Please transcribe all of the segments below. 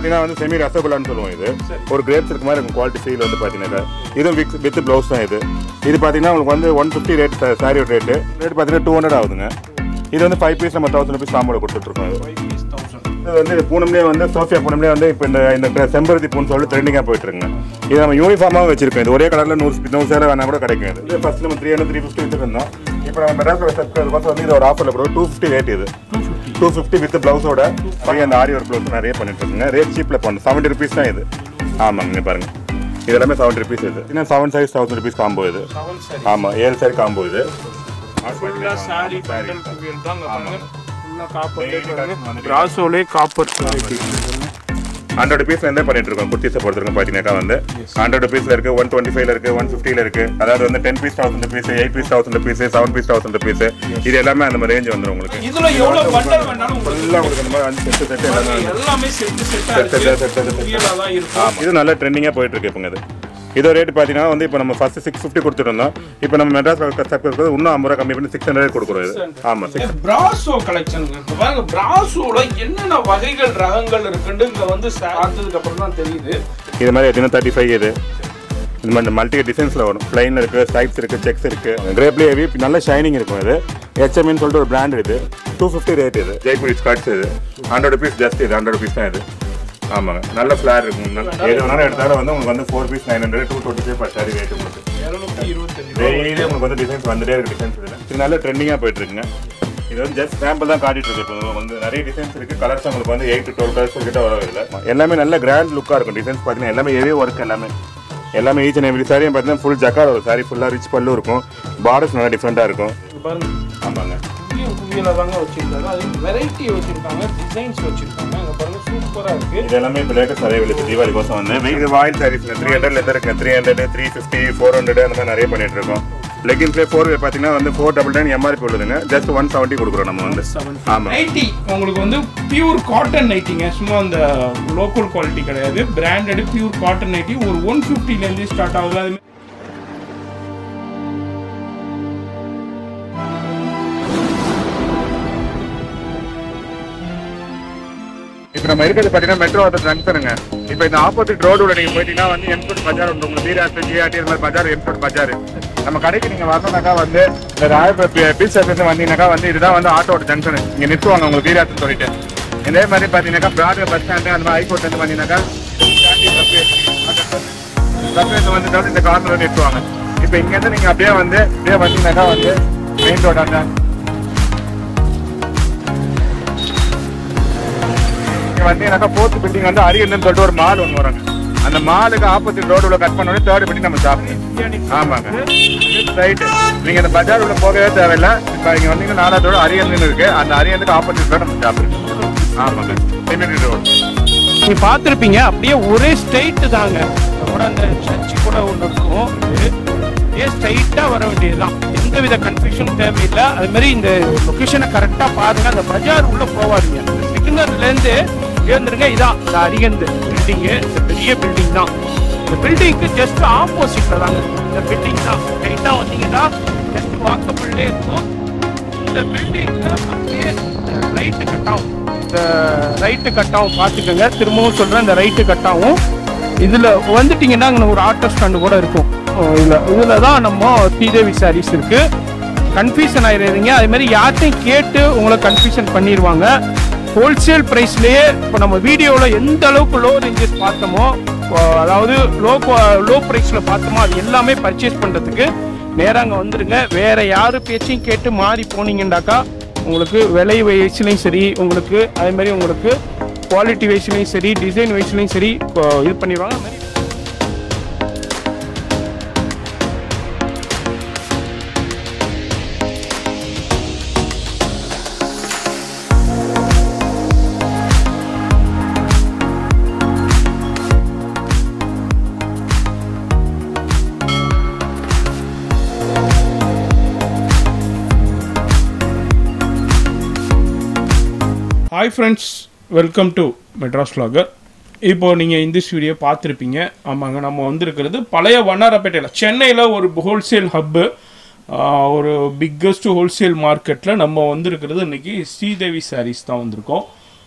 பார்த்தீங்கன்னா வந்து செமி ரசகுல்லான்னு சொல்லுவோம் இது ஒரு கிரேப்ஸ் இருக்க மாதிரி இருக்கும் குவாலிட்டி ஃபீல் வந்து பார்த்தீங்கன்னா இதுவும் வித் வித் ப்ளவுஸ் தான் இது இது பார்த்தீங்கன்னா உங்களுக்கு வந்து ஒன் ஃபிஃப்டி ரேட் சாரியோட ரேட்டு ரேட் பார்த்தீங்கன்னா டூ ஹண்ட்ரட் ஆகுதுங்க இது வந்து ஃபைவ் பீஸ் நம்ம தௌசண்ட் ருபீஸ் காம்போட கொடுத்துட்ருக்கோம் இது ஃபைவ் பீஸ் தௌசண்ட் இது வந்து பூனம்லேயே வந்து சோஃபியா பூனம்லேயே வந்து இப்போ இந்த இந்த செம்பருத்தி பூன்னு சொல்லி ட்ரெண்டிங்காக போயிட்டு இருக்குங்க இது நம்ம யூனிஃபார்மாக வச்சிருக்கோம் இது ஒரே கலரில் நூறு நூறு சேலை வேணா கூட கிடைக்கும் இது இது ஃபர்ஸ்ட் நம்ம த்ரீ ஹண்ட்ரட் த்ரீ ஃபிஃப்டி வச்சிருந்தோம் இப்போ நம்ம மெட்ராஸில் சப்ஸ்கிரைபர் பார்த்து வந்து இது ஒரு ஆஃபரில் போடுவோம் டூ ஃபிஃப்டி ரேட் இது two fifty two fifty with ப்ளவுஸோட நிறைய அந்த ஆரி ஒர்க் ப்ளவுஸ் நிறைய பண்ணிட்டு இருக்குங்க ரேட் சீப்பில் பண்ணணும் செவன்ட்டி ருபீஸ் தான் இது ஆமாங்க இங்க பாருங்க இது எல்லாமே செவன்ட்டி ருபீஸ் இது இன்னும் seven size thousand rupees combo இது செவன் சாரி ஆமாம் ஏழு சாரி காம்போ இது ஃபுல்லாக சாரி பேட்டல் குவியல் தாங்க பாருங்க ஃபுல்லாக காப்பர் Daily collection வந்துட்டு பிராசோலே காப்பர் குவாலிட்டி ஹண்ட்ரட் ருபீஸ்ல இருந்தே பண்ணிட்டு இருக்கோம் குர்த்திஸை பொறுத்திருக்கோம் பார்த்தீங்கன்னாக்கா வந்து ஹண்ட்ரட் ருபீஸ்ல இருக்கு ஒன் டுவெண்ட்டி ஃபைவ்ல இருக்கு ஒன் ஃபிஃப்டில இருக்கு அதாவது வந்து ten piece thousand rupees eight piece thousand rupees seven piece thousand rupees இது எல்லாமே அந்த மாதிரி ரேஞ்ச் வந்துடும் உங்களுக்கு இதுல எவ்வளவு பண்டல் வேணாலும் உங்களுக்கு ஃபுல்லாக உங்களுக்கு இந்த மாதிரி அஞ்சு செட்டு செட்டு எல்லாமே எல்லாமே செட் செட்டா செட் செட் இருக்கு செட் செட் குவியலா தான் இருக்கும் ஆமாம் இது நல்ல ட்ரெண்டிங்காக போயிட்டு இருக்கு இப்போங்க இது இதோ ரேட் பார்த்தீங்கன்னா வந்து இப்போ நம்ம ஃபர்ஸ்ட் சிக்ஸ் ஃபிஃப்டி கொடுத்துருந்தோம் இப்போ நம்ம மெட்ராஸ் சப்ஸ்கிரைபர் இன்னும் ஐம்பது ரூபா கம்மி பண்ணி சிக்ஸ் ஹண்ட்ரட் கொடுக்குறோம் இது ஆமாம் சிக்ஸ் பிராசோ கலெக்ஷனுங்க இங்க பாருங்க பிராசோல என்னென்ன வகைகள் ரகங்கள் இருக்குன்னு இங்க வந்து பார்த்ததுக்கு அப்புறம் தான் தெரியுது இது மாதிரி எத்தனை தேர்ட்டி ஃபைவ் இது இந்த மாதிரி மல்டி டிசைன்ஸில் வரும் பிளைன் இருக்கு ஸ்டைப்ஸ் இருக்கு செக்ஸ் இருக்கு கிரேப்லேயே ஹெவி நல்ல ஷைனிங் இருக்கும் இது ஹெச்எம்னு சொல்லிட்டு ஒரு பிராண்ட் இது டூ ஃபிஃப்டி ரேட் இது ஜெய்ப்பூர் ஸ்கர்ட்ஸ் இது ஹண்ட்ரட் ருபீஸ் ஜஸ்ட் இது ஹண்ட்ரட் ருபீஸ் தான் இது ஆமாங்க நல்ல ஃபிளார் இருக்கும் நல்ல- எது வேணாலும் எடுத்தாலும் வந்து உங்களுக்கு வந்து four piece nine hundred two twenty five per sari rate உங்களுக்கு இருநூத்தி இருபத்தஞ்சு டெய்லி உங்களுக்கு வந்து டிசைன்ஸ் வந்துட்டே இருக்கு டிசைன்ஸ் இதில் இது நல்ல ட்ரெண்டிங்காக போயிட்டு இருக்குங்க இது வந்து ஜஸ்ட் சாம்பிள் தான் காட்டிட்டு இருக்கு இப்போ வந்து நிறைய டிசைன்ஸ் இருக்கு கலர்ஸ் உங்களுக்கு வந்து எயிட் டு டுவெல் கலர்ஸ் கிட்ட வரும் இதில் எல்லாமே நல்ல கிராண்ட் லுக்காக இருக்கும் டிசைன்ஸ் பார்த்தீங்கன்னா எல்லாமே ஹெவி ஒர்க் எல்லாமே எல்லாமே ஈச் அண்ட் எவ்ரி சாரியும் பார்த்தீங்கன்னா ஃபுல் ஜக்கார் ஒரு சாரி ஃபுல்லாக ரிச் பல்லு இருக்கும் பார்டர்ஸ் நல்லா டிஃப்ரெண்ட்டாக இருக்கும் இங்க பாருங்க ஆமாங்க குவியல் குவியலா தாங்க வச்சிருக்காங்க அது வெரைட்டி வச்சிருக்காங்க டிசைன்ஸ் வச்சிருக்காங்க இங்க பாருங்க சூப்பரா இருக்கு இது எல்லாமே இப்போ லேட்டஸ்ட் நிறைய வெளியே தீபாவளி கோசம் வந்து இது வாயில் சாரீஸ் த்ரீ ஹண்ட்ரட்ல இருந்து இருக்கு three hundred three fifty four hundred அந்த மாதிரி நிறைய பண்ணிட்டு இருக்கோம் லெகின்ஸ்லேயே ஃபோர் பார்த்தீங்கன்னா வந்து ஃபோர் டபுள் நைன் எம்ஆர்பி உள்ளதுங்க ஜஸ்ட் ஒன் செவன்ட்டி கொடுக்குறோம் நம்ம வந்து ஆமாம் நைட்டி உங்களுக்கு வந்து பியூர் காட்டன் நைட்டிங்க சும்மா அந்த லோக்கல் குவாலிட்டி கிடையாது பிராண்டட் பியூர் காட்டன் நைட்டி ஒரு ஒன் ஃபிஃப்டிலேருந்து ஸ்டார்ட் ஆகுது அது இப்போ நம்ம இருக்கிறது பார்த்தீங்கன்னா மெட்ரோ ஆட்டோ ஜங்ஷனுங்க இப்போ இந்த ஆப்போசிட் ரோடுல நீங்கள் போயிட்டீங்கன்னா வந்து என்ஃபோர்ட் பஜார் உண்டு உங்களுக்கு வீராஸ்ட் ஜிஆர்டி இந்த மாதிரி பஜார் என்ஃபோர்ட் பஜார் நம்ம கடைக்கு நீங்கள் வரணும்னாக்கா வந்து இந்த ராயபுரம் பீச் ஸ்டேஷன் வந்தீங்கன்னாக்கா வந்து இதுதான் வந்து ஆட்டோ ஜங்ஷன் இங்கே நிறுத்துவாங்க உங்களுக்கு வீராஸ்ட் சொல்லிட்டு இதே மாதிரி பார்த்தீங்கன்னாக்கா பிராட்வே பஸ் ஸ்டாண்டு அந்த மாதிரி ஹைகோர்ட் வந்து வந்தீங்கன்னாக்கா சப்வேஸ் வந்து இந்த கார்னர் நிறுத்துவாங்க இப்போ இங்கேருந்து நீங்கள் அப்படியே வந்து அப்படியே வந்தீங்கன்னாக்கா வந்து மெயின் ரோட் அந்த இங்க வந்தீங்கன்னாக்கா ஃபோர்த் பில்டிங் வந்து அரியல்னு சொல்லிட்டு ஒரு மால் ஒன்று வராங்க அந்த மாலுக்கு ஆப்போசிட் ரோடு உள்ள கட் பண்ண உடனே தேர்ட் பில்டிங் நம்ம சாப்பிடணும் ஆமாங்க ரைட் நீங்க இந்த பஜார் உள்ள போகவே தேவையில்ல இப்போ இங்க வந்தீங்கன்னா நாலாவது அரியல்னு இருக்கு அந்த அரியலுக்கு ஆப்போசிட் ரோடு நம்ம சாப்பிடுறோம் ஆமாங்க சிமெண்ட் ரோடு நீ பார்த்துருப்பீங்க அப்படியே ஒரே ஸ்ட்ரைட்டு தாங்க கூட அந்த சர்ச்சு கூட ஒன்று இருக்கும் இது அப்படியே ஸ்ட்ரைட்டாக வர வேண்டியதுதான் எந்த வித கன்ஃபியூஷனும் தேவையில்லை அது மாதிரி இந்த லொக்கேஷனை கரெக்டாக பாருங்க அந்த பஜார் உள்ள போவாதீங்க சிக்னர்லேருந்து இருந்துருங்க இதான் இந்த அரியந்து பில்டிங்கு இந்த பெரிய பில்டிங் தான் இந்த பில்டிங்க்கு ஜஸ்ட் ஆப்போசிட்ல தாங்க இந்த பில்டிங் தான் ஸ்ட்ரைட்டாக வந்தீங்கன்னா ஜஸ்ட் வாக்கபிள்லே இருக்கும் இந்த பில்டிங்ல அப்படியே ரைட்டு கட்டாகும் இந்த ரைட்டு கட்டாவும் பார்த்துக்கோங்க திரும்பவும் சொல்கிறேன் இந்த ரைட்டு கட்டாவும் இதில் வந்துட்டீங்கன்னா அங்கே ஒரு ஆட்டோ ஸ்டாண்டு கூட இருக்கும் இதில் இதில் தான் நம்ம ஸ்ரீதேவி சாரீஸ் இருக்குது கன்ஃபியூஷன் ஆயிடுறீங்க அதே மாதிரி யார்ட்டையும் கேட்டு உங்களை கன்ஃபியூஷன் பண்ணிடுவாங்க ஹோல்சேல் ப்ரைஸ்லேயே இப்போ நம்ம வீடியோவில் எந்த அளவுக்கு லோ ரேஞ்சஸ் பார்த்தோமோ இப்போ அதாவது லோ லோ ப்ரைஸில் பார்த்தோமோ அது எல்லாமே பர்ச்சேஸ் பண்ணுறதுக்கு நேராக அங்கே வந்துருங்க வேற யார் பேச்சையும் கேட்டு மாறி போனீங்கன்னாக்கா உங்களுக்கு விலை வயசுலையும் சரி உங்களுக்கு அதே மாதிரி உங்களுக்கு குவாலிட்டி வைஸ்லையும் சரி டிசைன் வைஸ்லையும் சரி இப்போ இது பண்ணிடுவாங்க அது மாதிரி hi friends welcome to Madras vlogger இப்போ நீங்கள் இந்த வீடியோ பார்த்துருப்பீங்க ஆமாங்க நம்ம வந்திருக்கிறது பழைய வண்ணாரப்பேட்டையில் சென்னையில் ஒரு ஹோல்சேல் ஹப்பு ஒரு பிக்கஸ்ட் ஹோல்சேல் மார்க்கெட்டில் நம்ம வந்திருக்கிறது இன்னைக்கு ஸ்ரீதேவி சாரீஸ் தான் வந்திருக்கோம்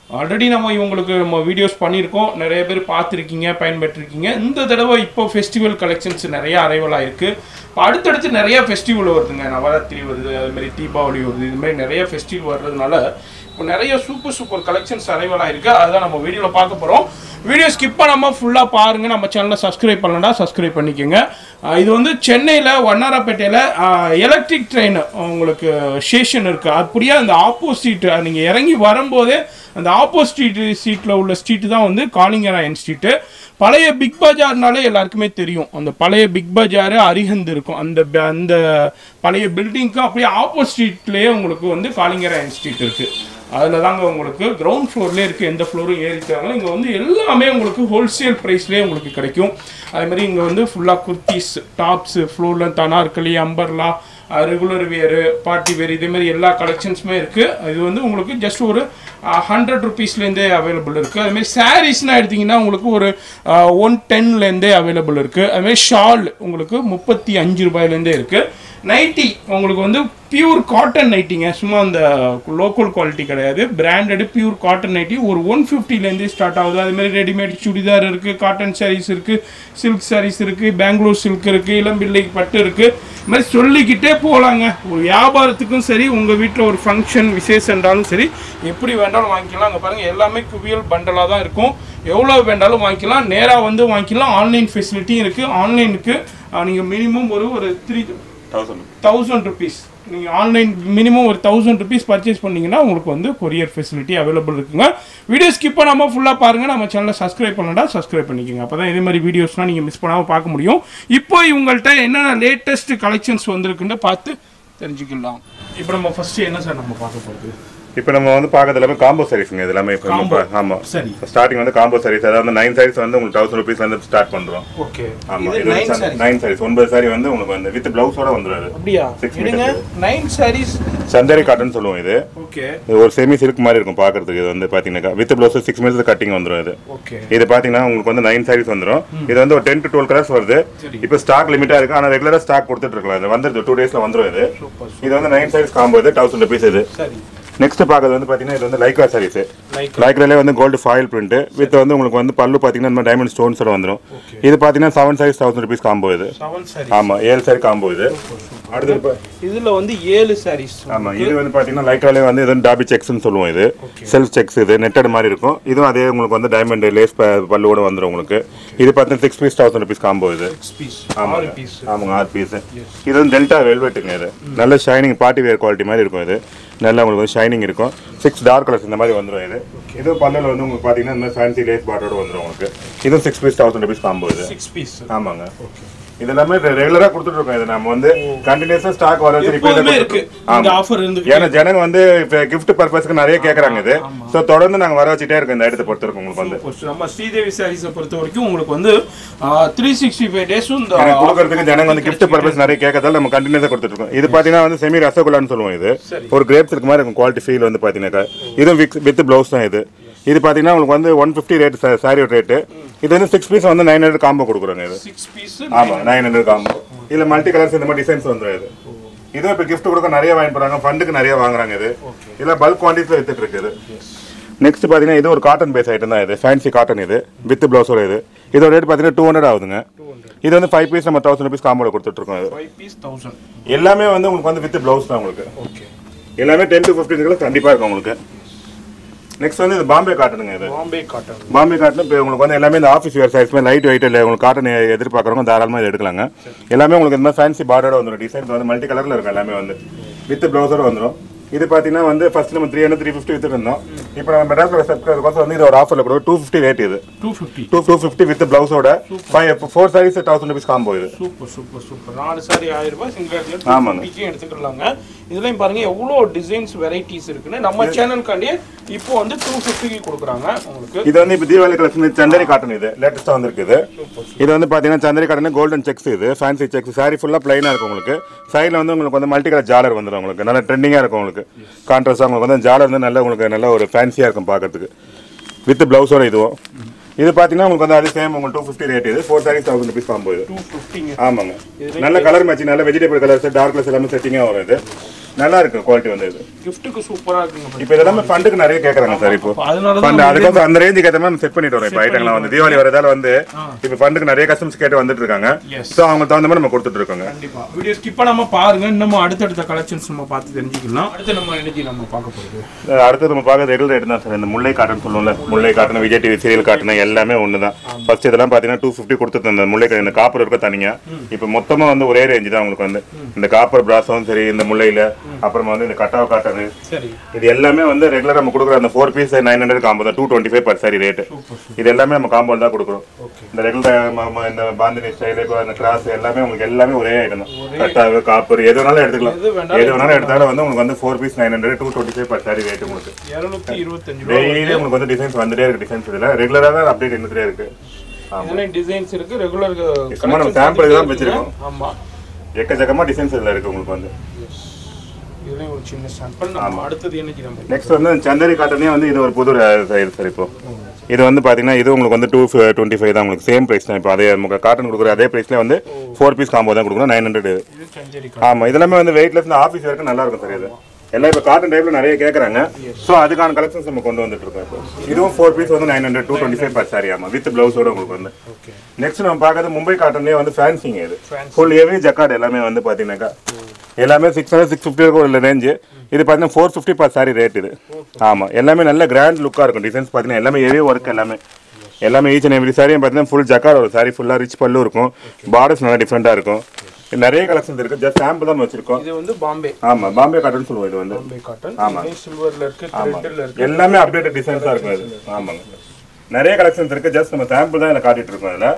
ஆல்ரெடி நம்ம இவங்களுக்கு நம்ம வீடியோஸ் பண்ணியிருக்கோம் நிறைய பேர் பார்த்துருக்கீங்க பயன்பெற்றிருக்கீங்க இந்த தடவை இப்போ ஃபெஸ்டிவல் கலெக்ஷன்ஸ் நிறைய அரைவல் ஆயிருக்கு இப்போ அடுத்தடுத்து நிறைய ஃபெஸ்டிவல் வருதுங்க நவராத்திரி வருது அது மாதிரி தீபாவளி வருது இது மாதிரி நிறைய ஃபெஸ்டிவல் வர்றதுனால இப்போ நிறைய சூப்பர் சூப்பர் கலெக்ஷன்ஸ் அரைவல் ஆயிருக்கு அதுதான் நம்ம வீடியோவில் பார்க்க போகிறோம் வீடியோ ஸ்கிப் பண்ணாமல் ஃபுல்லாக பாருங்கள் நம்ம சேனலை சப்ஸ்கிரைப் பண்ணலன்னா சப்ஸ்கிரைப் பண்ணிக்கோங்க ஆஹ் இது வந்து சென்னையில் வண்ணாரப்பேட்டையில் எலக்ட்ரிக் ட்ரெயின் உங்களுக்கு ஸ்டேஷன் இருக்குது அப்படியே அந்த ஆப்போசிட் நீங்கள் இறங்கி வரும்போதே அந்த ஆப்போசிட் சீட்டில் உள்ள ஸ்ட்ரீட்டு தான் வந்து காளிங்கராயன் ஸ்ட்ரீட்டு பழைய பிக் பஜார்னாலே எல்லாருக்குமே தெரியும் அந்த பழைய பிக் பஜார் அரிஹந்த் இருக்கும் அந்த ப- அந்த பழைய பில்டிங்க்கும் அப்படியே ஆப்போசிட்லேயே உங்களுக்கு வந்து காளிங்கராயன் ஸ்ட்ரீட் இருக்குது அதில் தாங்க உங்களுக்கு கிரவுண்ட் ஃப்ளோர்லேயே இருக்குது எந்த ஃப்ளோரும் ஏறிட்டாங்களோ இங்கே வந்து எல்லாமே உங்களுக்கு ஹோல்சேல் ப்ரைஸ்லேயே உங்களுக்கு கிடைக்கும் அதே மாதிரி இங்கே வந்து ஃபுல்லாக குர்த்திஸ் டாப்ஸு ஃப்ளோரில் anarkali umbrella regular wear party wear இதே மாதிரி எல்லா கலெக்ஷன்ஸுமே இருக்குது இது வந்து உங்களுக்கு ஜஸ்ட் ஒரு ஹண்ட்ரட் ருபீஸ்லேருந்தே அவைலபிள் இருக்குது அதுமாதிரி சாரீஸ்னால் எடுத்திங்கன்னா உங்களுக்கு ஒரு ஒன் டென்லேருந்தே அவைலபிள் இருக்குது அதுமாதிரி ஷால் உங்களுக்கு முப்பத்தி அஞ்சு ரூபாயிலேருந்தே இருக்குது நைட்டி உங்களுக்கு வந்து பியூர் காட்டன் நைட்டிங்க சும்மா அந்த லோக்கல் குவாலிட்டி கிடையாது பிராண்டட் பியூர் காட்டன் நைட்டி ஒரு ஒன் ஃபிஃப்டிலேருந்து ஸ்டார்ட் ஆகுது அது மாதிரி ரெடிமேட் சுடிதார் இருக்குது காட்டன் சாரீஸ் இருக்குது சில்க் சாரீஸ் இருக்குது பெங்களூர் சில்க் இருக்குது இளம்பிள்ளை பட்டு இருக்குது இது மாதிரி சொல்லிக்கிட்டே போகலாங்க ஒரு வியாபாரத்துக்கும் சரி உங்கள் வீட்டில் ஒரு ஃபங்க்ஷன் விசேஷம் என்றாலும் சரி எப்படி வேண்டாலும் வாங்கிக்கலாம் அங்கே பாருங்கள் எல்லாமே குவியல் பண்டலாக தான் இருக்கும் எவ்வளோ வேண்டாலும் வாங்கிக்கலாம் நேராக வந்து வாங்கிக்கலாம் ஆன்லைன் ஃபெசிலிட்டியும் இருக்குது ஆன்லைனுக்கு நீங்கள் மினிமம் ஒரு ஒரு த்ரீ தௌசண்ட் தௌசண்ட் ருபீஸ் நீங்கள் ஆன்லைன் மினிமம் ஒரு தௌசண்ட் ருபீஸ் பர்ச்சேஸ் பண்ணீங்கன்னா உங்களுக்கு வந்து கொரியர் ஃபெசிலிட்டி அவைலபிள் இருக்குங்க வீடியோ ஸ்கிப் பண்ணாமல் ஃபுல்லாக பாருங்கள் நம்ம சேனலை சப்ஸ்கிரைப் பண்ணடா சப்ஸ்கிரைப் பண்ணிக்கோங்க அப்போ தான் இதே மாதிரி வீடியோஸ்லாம் நீங்கள் மிஸ் பண்ணாமல் பார்க்க முடியும் இப்போ இவங்கள்ட்ட என்னென்ன லேட்டஸ்ட் கலெக்ஷன்ஸ் வந்திருக்குன்னு பார்த்து தெரிஞ்சுக்கலாம் இப்போ நம்ம ஃபஸ்ட்டு என்ன சார் நம்ம பார்க்க போகிறது இப்போ நம்ம வந்து பார்க்கறது எல்லாமே காம்போ சாரீஸ்ங்க இது எல்லாமே இப்போ நம்ம Combo. பா- ஆமா சரி ஸ்டார்டிங் வந்து காம்போ சாரீஸ் அதாவது நைன் சாரீஸ் வந்து உங்களுக்கு தௌசண்ட் ருபீஸ்ல இருந்து ஸ்டார்ட் பண்றோம் ஓகே ஆமா இது இது நைன் சாரி நைன் சாரீஸ் ஒன்பது சாரி வந்து உங்களுக்கு வந்து வித் பிளவுஸோட வந்துடும் அது அப்படியா Six எடுங்க meters. Nine saris Chanderi cotton சொல்லுவோம் இது ஓகே இது ஒரு செமி சில்க் மாதிரி இருக்கும் பார்க்கறதுக்கு இது வந்து பாத்தீங்கன்னா with blouse six metres cutting வந்துடும் இது ஓகே இது பாத்தீங்கன்னா உங்களுக்கு வந்து நைன் சாரீஸ் வந்துடும் இது வந்து ஒரு டென் டு டுவெல் கலர்ஸ் வருது சரி. இப்போ ஸ்டாக் லிமிட்டா இருக்கு ஆனா ரெகுலரா ஸ்டாக் கொடுத்துட்டு இருக்கலாம் இது வந்துருது டூ டேஸ்ல வந்துரும் இது சூப்பர் இது வந்து நைன் சாரீஸ் காம்போ இது தௌசண்ட் ருபீஸ் இது சரி நெக்ஸ்ட் பார்க்கறது வந்து பாத்தீங்கன்னா இது வந்து லைக்ரா சாரீஸ் லைக் லைக்ராலே வந்து கோல்டு ஃபாயில் பிரிண்ட் வித் வந்து உங்களுக்கு வந்து பல்லு பாத்தீங்கன்னா இந்த டைமண்ட் ஸ்டோன்ஸோட வந்துடும் Okay. இது பாத்தீங்கன்னா seven saris thousand rupees combo இது செவன் சாரி ஆமா ஏழு சாரி காம்போ இது அடுத்தது பா- இதுல வந்து ஏழு சாரீஸ் ஆமா இது வந்து பாத்தீங்கன்னா லைக்ராலே வந்து இது டாபி செக்ஸ்னு சொல்லுவோம் இது செல்ஃப் செக்ஸ் இது நெட்டட் மாதிரி இருக்கும் இதுவும் அதே உங்களுக்கு வந்து டைமண்ட் லேஸ் பல்லுவோட வந்துடும் உங்களுக்கு இது பார்த்தீங்கன்னா six piece thousand rupees combo இது பீஸ் ஆமாங்க. ஆறு பீஸ் ஆமாங்க ஆறு பீஸ் இது வந்து டெல்டா வெல்வெட்டுங்க இது நல்ல ஷைனிங் பார்ட்டி வேர் குவாலிட்டி மாதிரி இருக்கும் இது நல்லா உங்களுக்கு வந்து ஷைனிங் இருக்கும் சிக்ஸ் டார்க் கலர்ஸ் இந்த மாதிரி வந்துடும் இது இது பல்லில் வந்து உங்களுக்கு பார்த்தீங்கன்னா இந்த மாதிரி ஃபேன்சி லேஸ் பார்ட்டோட வந்துடும் உங்களுக்கு இதுவும் six piece thousand rupees combo இது சிக்ஸ் பீஸ் ஆமாங்க இது எல்லாமே ரெகுலரா கொடுத்துட்டு இருக்கோம் இது நம்ம வந்து கண்டினியூஸா ஸ்டாக் வர வச்சு repeat ஆ எப்போதுமே இருக்கு கொடுத்துட்டு- இந்த ஆமா. ஆஃபர் இருந்து ஏன்னா ஜனங்க வந்து கிஃப்ட் பர்பஸ்க்கு நிறைய கேக்குறாங்க இது சோ தொடர்ந்து நாங்க வர வச்சுட்டே இருக்கோம் இந்த இடத்தை பொறுத்த வரைக்கும் உங்களுக்கு வந்து நம்ம ஸ்ரீதேவி சாரீஸை பொறுத்த வரைக்கும் உங்களுக்கு வந்து த்ரீ சிக்ஸ்டி ஃபைவ் டேஸும் இந்த எனக்கு கொடுக்கறதுக்கு ஜனங்க வந்து கிஃப்ட் பர்பஸ் நிறைய கேட்கறதால நம்ம கண்டினியூஸா கொடுத்துட்டு இருக்கோம் இது பாத்தீங்கன்னா வந்து செமி ரசகுல்லான்னு சொல்லுவோம் இது சரி. ஒரு கிரேப்ஸ் இருக்க மாதிரி இருக்கும் குவாலிட்டி ஃபீல் வந்து பாத்தீங்கன்னாக்கா இதுவும் வித் பிளவுஸ் தான் இது இது பாத்தீங்கன்னா உங்களுக்கு வந்து one fifty rate sari rate இது வந்து சிக்ஸ் பீஸ் வந்து நைன் ஹண்ட்ரட் காம்போ கொடுக்குறாங்க இது சிக்ஸ் பீஸ் ஆமா நைன் ஹண்ட்ரட் காம்போ இதுல மல்டி கலர்ஸ் இந்த மாதிரி டிசைன்ஸ் வந்துடும் இது இதுவும் இப்போ gift கொடுக்க நிறைய வாங்கி போறாங்க ஃபண்டுக்கு நிறைய வாங்குறாங்க இது இதுல பல்க் குவான்டிட்டியில் வித்துட்டு இருக்குது நெக்ஸ்ட் பாத்தீங்கன்னா இது ஒரு காட்டன் பேஸ் ஐட்டம் தான் இது ஃபேன்சி காட்டன் இது வித் பிளவுஸோட இது இதோட ரேட் பாத்தீங்கன்னா டூ ஹண்ட்ரட் ஆகுதுங்க இது வந்து ஃபைவ் பீஸ் நம்ம தௌசண்ட் ருபீஸ் காம்போல கொடுத்துட்டு இருக்கோம் இது ஃபைவ் பீஸ் தௌசண்ட் எல்லாமே வந்து உங்களுக்கு வந்து வித் பிளவுஸ் தான் உங்களுக்கு ஓகே எல்லாமே டென் டு ஃபிஃப்டீன் கண்டிப்பா இருக்கும் உங்களுக்கு நெக்ஸ்ட் வந்து இது பாம்பே காட்டனுங்க இது பாம்பே காட்டன் பாம்பே காட்டன் இப்போ உங்களுக்கு வந்து எல்லாமே இந்த ஆஃபீஸ் வேர் சைஸ்மே லைட் வெயிட் இல்லை உங்களுக்கு காட்டன் எதிர்பார்க்குறவங்க தாராளமாக இது எடுக்கலாங்க எல்லாமே உங்களுக்கு இந்த மாதிரி ஃபேன்சி பார்டரோட வந்துடும் டிசைன்ஸ் வந்து மல்டி கலரில் இருக்கும் எல்லாமே வந்து வித் ப்ளவுஸோட வந்துடும் இது பார்த்தீங்கன்னா வந்து ஃபர்ஸ்ட் நம்ம த்ரீ ஹண்ட்ரட் த்ரீ ஃபிஃப்டி வித்துட்டு இருந்தோம் இப்போ நம்ம மெட்ராஸில் சப்ஸ்கிரைபர் வந்து இது ஒரு ஆஃபரில் கூட டூ ஃபிஃப்டி ரேட் இது two fifty two two fifty with ப்ளவுஸோட five four saris thousand rupees combo இது சூப்பர் சூப்பர் சூப்பர் நாலு சாரி ஆயிரம் ரூபாய் சிங்கிள் ஆமாங்க. எடுத்துக்கலாங்க இதுலயும் பாருங்க எவ்வளோ டிசைன்ஸ் வெரைட்டிஸ் இருக்குன்னு நம்ம சேனலுக்காண்டியே இப்போ வந்து டூ ஃபிஃப்டிக்கு கொடுக்குறாங்க உங்களுக்கு இது வந்து இப்போ தீபாவளி கலெக்ஷன் சந்தரி காட்டன் இது லேட்டஸ்ட்டாக வந்திருக்கு இது இது வந்து பார்த்தீங்கன்னா சந்தரி காட்டன் கோல்டன் செக்ஸ் இது ஃபேன்சி செக்ஸ் சாரி ஃபுல்லாக பிளைனாக இருக்கும் உங்களுக்கு சைடில் வந்து உங்களுக்கு வந்து மல்டி கலர் ஜாலர் வந்துடும் உங்களுக்கு நல்லா ட்ரெண்டிங்காக இருக்கும் உங்களுக்கு கான்ட்ராஸ்டாக உங்களுக்கு வந்து ஜாலர் வந்து நல்ல உங்களுக்கு நல்ல ஒரு ஃபேன்சியாக இருக்கும் பார்க்கறதுக்கு வித் ப்ளவுஸோட இதுவும் இது பார்த்தீங்கன்னா உங்களுக்கு வந்து அது சேம் உங்களுக்கு டூ ஃபிஃப்டி ரேட் இது four sari thousand rupees combo இது டூ ஃபிஃப்டிங்க ஆமாங்க நல்ல கலர் மேட்ச் நல்ல வெஜிடபிள் கலர்ஸ் டார்க் கலர்ஸ் எல்லாமே செட்டிங்காக வரும் இது நல்லா இருக்கு குவாலிட்டி வந்து இது கிஃப்ட்டுக்கு சூப்பரா இருக்குங்க இப்போ இதெல்லாமே ஃபண்டுக்கு நிறைய கேட்குறாங்க சார் இப்போ அதனால ஃபண்ட் அதுக்கோசம் அந்த ரேஞ்சுக்கு ஏற்ற மாதிரி செட் பண்ணிட்டு வரோம் இப்போ ஐட்டங்கள்லாம் வந்து தீபாவளி வரதால வந்து இப்போ ஃபண்டுக்கு நிறைய கஸ்டமர்ஸ் கேட்டு வந்துட்டு இருக்காங்க Yes. ஸோ அவங்க தகுந்த மாதிரி நம்ம கொடுத்துட்டு இருக்கோங்க கண்டிப்பா வீடியோ ஸ்கிப் பண்ணாம பாருங்க இன்னமும் அடுத்தடுத்த கலெக்ஷன்ஸ் நம்ம பார்த்து தெரிஞ்சுக்கலாம் அடுத்து நம்ம எனர்ஜி நம்ம பார்க்க போறது அஹ் அடுத்து நம்ம பார்க்க ரெகுலர் ரேட் தான் சார் இந்த முல்லை காட்டன் சொல்லுவோம்ல Mullai cotton Vijay TV serial cotton எல்லாமே ஒன்று தான் ஃபர்ஸ்ட் இதெல்லாம் பார்த்தீங்கன்னா டூ ஃபிஃப்டி கொடுத்துட்டு இந்த முல்லை இந்த காப்பர் இருக்க தனியா இப்போ மொத்தமாக வந்து ஒரே ரேஞ்சு தான் உங்களுக்கு வந்து இந்த காப்பர் பிராஸும் சரி இந்த முல்லையில் அப்புறமா வந்து இந்த கட்டாவ காட்டன் சரி இது எல்லாமே வந்து ரெகுலர் நம்ம கொடுக்குற அந்த four piece nine hundred combo தான் two twenty five per sari rate இது எல்லாமே நம்ம காம்பவுண்ட் தான் கொடுக்குறோம் இந்த ரெகுலர் இந்த பாந்தினி ஸ்டைலு இந்த கிராஸ் எல்லாமே உங்களுக்கு எல்லாமே ஒரே ஐட்டம் தான் கட்டாவு காப்பர் எது வேணாலும் எடுத்துக்கலாம் எது வேணாலும் எது வேணாலும் எடுத்தாலும் வந்து உங்களுக்கு வந்து four piece nine hundred two twenty five per sari rate உங்களுக்கு இருநூத்தி இருபத்தஞ்சு ரூபா டெய்லி உங்களுக்கு வந்து டிசைன்ஸ் வந்துட்டே இருக்கு டிசைன்ஸ் இதில் ரெகுலராக அப்டேட் இருந்துட்டே இருக்கு இதுலயும் டிசைன்ஸ் இருக்கு ரெகுலர் சும்மா நம்ம sample தான் வச்சிருக்கோம். ஆமா எக்கச்சக்கமாக டிசைன்ஸ் இதில் இருக்கு உங்களுக்கு வந்து இதுலயும் ஒரு சின்ன சாம்பிள் நம்ம அடுத்தது என்னைக்கு நம்ம நெக்ஸ்ட் வந்து சந்தரி காட்டனே வந்து இது ஒரு புது இது சார் இப்போ இது வந்து பார்த்தீங்கன்னா இது உங்களுக்கு வந்து டூ டுவெண்ட்டி ஃபைவ் தான் உங்களுக்கு சேம் ப்ரைஸ் தான் இப்போ அதே உங்களுக்கு காட்டன் கொடுக்குற அதே ப்ரைஸ்லேயே வந்து ஃபோர் பீஸ் காம்போ தான் கொடுக்குறோம் நைன் ஹண்ட்ரட் இது சஞ்சரி ஆமாம் இதெல்லாமே வந்து வெயிட்லெஸ் இந்த ஆஃபீஸ் வரைக்கும் நல்லா இருக்கும் சார் இது எல்லாம் இப்போ காட்டன் டைப்ல நிறைய கேட்குறாங்க ஸோ அதுக்கான கலெக்ஷன்ஸ் நம்ம கொண்டு வந்துட்டு இருக்கோம் இப்போ இதுவும் ஃபோர் பீஸ் வந்து nine hundred two twenty five per sari ஆமாம் வித் ப்ளவுஸோட உங்களுக்கு வந்து ஓகே நெக்ஸ்ட் நம்ம பார்க்கறது மும்பை காட்டன்லேயே வந்து ஃபேன்சிங் இது ஃபுல் ஹெவி ஜக்கார்ட் எல்லாமே வந்து பார்த்தீங்கன்னாக்கா எல்லாமே சிக்ஸ் ஹண்ட்ரட் சிக்ஸ் ஃபிஃப்டி இருக்கும் இல்லை ரேஞ்சு இது பார்த்தீங்கன்னா four fifty per sari rate இது ஆமாம் எல்லாமே நல்ல கிராண்ட் லுக்காக இருக்கும் டிசைன்ஸ் பார்த்தீங்கன்னா எல்லாமே ஹெவி ஒர்க் எல்லாமே எல்லாமே ஈச் அண்ட் எவ்ரி சாரியும் பார்த்தீங்கன்னா ஃபுல் ஜக்கார்ட் ஒரு சாரி ஃபுல்லாக ரிச் பல்லு இருக்கும் பார்டர்ஸ் நல்லா டிஃப்ரெண்ட்டாக இருக்கும் இது நிறைய கலெக்ஷன்ஸ் இருக்குது ஜஸ்ட் சாம்பிள் தான் வச்சிருக்கோம் இது வந்து பாம்பே ஆமாம் பாம்பே காட்டன் சொல்லுவோம் இது வந்து பாம்பே காட்டன் சில்வர்ல இருக்கு த்ரெட்ல இருக்கு எல்லாமே அப்டேட்டட் டிசைன்ஸாக இருக்கும் இது ஆமாங்க நிறைய கலெக்ஷன்ஸ் இருக்குது ஜஸ்ட் நம்ம சாம்பிள் தான் இதில் காட்டிட்டு இருக்கோம் அதில்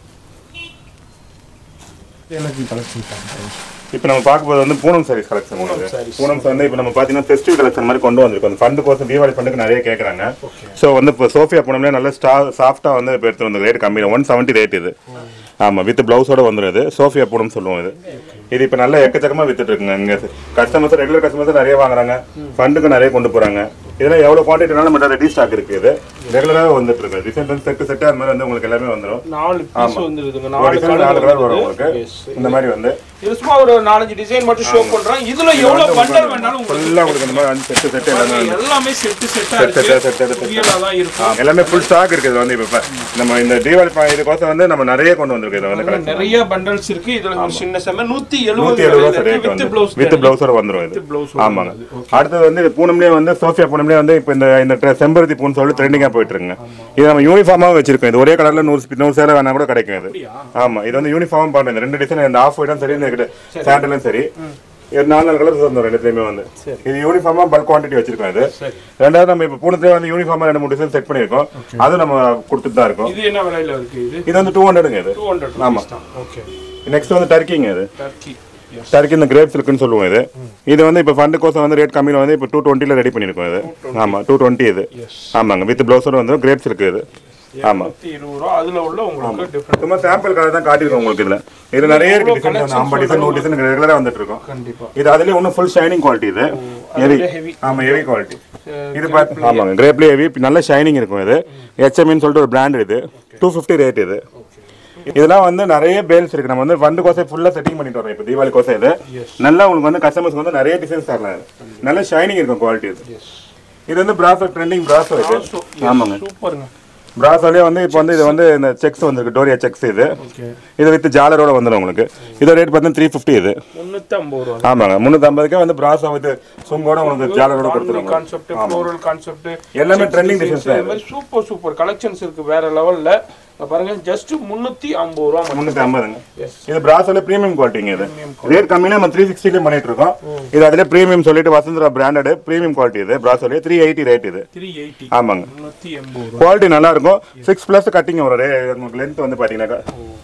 எனர்ஜி கலெக்ஷன் பாருங்க இப்போ நம்ம பார்க்கும்போது வந்து Poonam sarees collection sarees. Poonam வந்து இப்போ நம்ம பார்த்தீங்கன்னா ஃபெஸ்டிவல் கலெக்ஷன் மாதிரி கொண்டு வந்திருக்கோம் அந்த ஃபண்டு கோசம் தீபாவளி ஃபண்டுக்கு நிறைய கேட்குறாங்க ஸோ வந்து இப்போ சோஃபியா பூனம்லேயே நல்ல ஸ்டா சாஃப்டாக வந்து இப்போ எடுத்து வந்து ரேட் கம்மி ஒன் செவன்ட்டி ரேட் இது ஆமாம் வித் ப்ளவுஸோட வந்துடும் இது சோஃபியா பூனம் சொல்லுவோம் இது இது இப்போ நல்ல எக்கச்சக்கமாக வித்துட்டு இருக்குங்க இங்கே கஸ்டமர்ஸ் ரெகுலர் கஸ்டமர்ஸ் நிறைய வாங்குறாங்க ஃபண்டுக்கு நிறைய கொண்டு போகிறாங்க இதெல்லாம் எவ்வளோ குவான்டிட்டினாலும் நம்ம ரெடி ஸ்டாக் இருக்குது இது ரெகுலராக வந்துட்டு இருக்கு டிசைன் வந்து செட்டு செட்டு அது மாதிரி வந்து உங்களுக்கு எல்லாமே வந்துடும் நாலு பீஸ் வந்துருதுங்க ஒரு நாலு டிசைன் நாலு கலர் வரும் உங்களுக்கு Yes. இந்த மாதிரி வந்து இது சும்மா ஒரு நாலஞ்சு டிசைன் மட்டும் ஷோ பண்றேன் இதுல எவ்வளவு பண்டல் வேணாலும் உங்களுக்கு ஃபுல்லாக உங்களுக்கு இந்த மாதிரி வந்து செட்டு செட்டு எல்லாமே வந்து எல்லாமே செட்டு செட்டா செட்டு இருக்கு செட்டு செட்டு புயலா தான் இருக்கும் ஆ, எல்லாமே ஃபுல் ஸ்டாக் இருக்குது இது வந்து இப்போ நம்ம இந்த தீபாவளி ப- இதுக்கோசம் வந்து நம்ம நிறைய கொண்டு வந்திருக்கோம் இதை வந்து கலெக்ஷன் நிறைய பண்டல்ஸ் இருக்கு இதுல ஒரு சின்ன செம்ம நூத்தி நூற்றி எழுபது எழுபது ரூபா ரேட் வித் வந்து பிளவுஸ் வித் ப்ளவுஸோட வந்துடும் இது பிளவுஸ் ஆமாங்க அடுத்தது வந்து இது பூனம்லேயே வந்து சோஃபியா பூனம்லேயே வந்து இப்போ இந்த இந்த ட்ரெ- செம்பருத்தி பூன்னு சொல்லி ட்ரெண்டிங்காக போயிட்டு இருக்குங்க இது நம்ம யூனிஃபார்மாக வச்சிருக்கோம் இது ஒரே கலரில் நூறு ஸ்பி- நூறு சேலை வேணா கூட கிடைக்கும் இது ஆமா இது வந்து யூனிஃபார்ம் பண்ணுறது இந்த ரெண்டு டிசைன் இந்த ஆஃப் ஒயிட்டும் சரி இந்த சாண்டலும் சரி இது நாலு நாலு கலர்ஸ் வந்துடும் ரெண்டுத்துலையுமே வந்து இது யூனிஃபார்மா பல்க் குவான்டிட்டி வச்சிருக்கோம் இது சரி. ரெண்டாவது நம்ம இப்போ பூனத்துலேயே வந்து யூனிஃபார்மா ரெண்டு மூணு டிசைன் செட் பண்ணியிருக்கோம் அது நம்ம கொடுத்துட்டு தான் இருக்கோம் இது என்ன விலையில இருக்கு இது இது வந்து டூ ஹண்ட்ரடுங்க இது டூ ஹண்ட்ரட் ஆமா. தான் ஓகே நெக்ஸ்ட் வந்து டர்க்கிங்க இது டர்க்கி எஸ் டர்க்கி இந்த கிரேப்ஸ் இருக்குன்னு சொல்லுவோம் இது இது வந்து இப்போ ஃபண்டு கோசம் வந்து ரேட் கம்மியில் வந்து இப்போ டூ டுவெண்ட்டியில் ரெடி பண்ணியிருக்கோம் இது ஆமாம் டூ டுவெண்ட்டி இது எஸ் ஆமாங்க வித் ப்ளவுஸோட வந்து கிரேப்ஸ் இருக்குது இது ஆமாம் நூத்தி இருபது ரூபா அதுல உள்ள உங்களுக்கு டிஃபரெண்ட் சும்மா சாம்பிள் கலர் தான் காட்டியிருக்கோம் உங்களுக்கு இதில் இது நிறைய இருக்கு டிசைன் ஐம்பது டிசைன் நூறு டிசைன் ரெகுலராக வந்துட்டு இருக்கோம் கண்டிப்பா இது அதுலேயே இன்னும் ஃபுல் ஷைனிங் குவாலிட்டி இது ஹெவி ஹெவி ஆமாம் ஹெவி குவாலிட்டி இது பார்த்து ஆமாங்க கிரேப்லேயே ஹெவி நல்ல ஷைனிங் இருக்கும் இது ஹெச்எம்இன்னு சொல்லிட்டு ஒரு பிராண்ட் இது டூ ஃபிஃப்டி ரேட் இது இதெல்லாம் வந்து நிறைய பேல்ஸ் இருக்கு நம்ம வந்து ஃபண்டு கோசை ஃபுல்லாக செட்டிங் பண்ணிட்டு வரோம் இப்போ தீபாவளி கோசை இது நல்லா உங்களுக்கு வந்து கஸ்டமர்ஸ்க்கு வந்து நிறைய டிசைன்ஸ் தரலாம் இது. நல்ல ஷைனிங் இருக்கும் குவாலிட்டி இது இது வந்து பிராசோ ட்ரெண்டிங் பிராசோ இது ஆமாங்க சூப்பருங்க பிராசோலேயே வந்து இப்போ வந்து இது வந்து இந்த செக்ஸ் வந்திருக்கு டோரியா செக்ஸ் இது ஓகே இது வித் ஜாலரோட வந்துடும் உங்களுக்கு இதோட ரேட் பார்த்தீங்கன்னா த்ரீ ஃபிஃப்டி இது முன்னூத்தி ஐம்பது ரூபா ஆமாங்க முந்நூற்றம்பதுக்கே வந்து பிராசோ வித் சுங்கோட உங்களுக்கு ஜாலரோட கொடுத்துருவாங்க கான்செப்ட் ஃப்ளோரல் கான்செப்ட் எல்லாமே trending designs தான் இந்த மாதிரி சூப்பர் சூப்பர் கலெக்ஷன்ஸ் இருக்கு வேற லெவல்ல இங்க பாருங்க ஜஸ்ட் முன்னூத்தி ஐம்பது ரூபா மட்டும் முந்நூற்றி ஐம்பதுங்க எஸ் இது பிராசோல ப்ரீமியம் குவாலிட்டிங்க இது ரேட் கம்மினா நம்ம த்ரீ சிக்ஸ்டிலே பண்ணிட்டு இருக்கோம் இது அதிலே ப்ரீமியம் சொல்லிட்டு வசந்தரா பிராண்டட் ப்ரீமியம் குவாலிட்டி இது பிராசோலே த்ரீ எயிட்டி ரேட் இது த்ரீ எயிட்டி ஆமாங்க முன்னூத்தி எண்பது ரூபா குவாலிட்டி நல்லா இருக்கும் சிக்ஸ் ப்ளஸ் கட்டிங் வரும் ரே- உங்களுக்கு லென்த் வந்து பார்த்தீங்கன்னாக்கா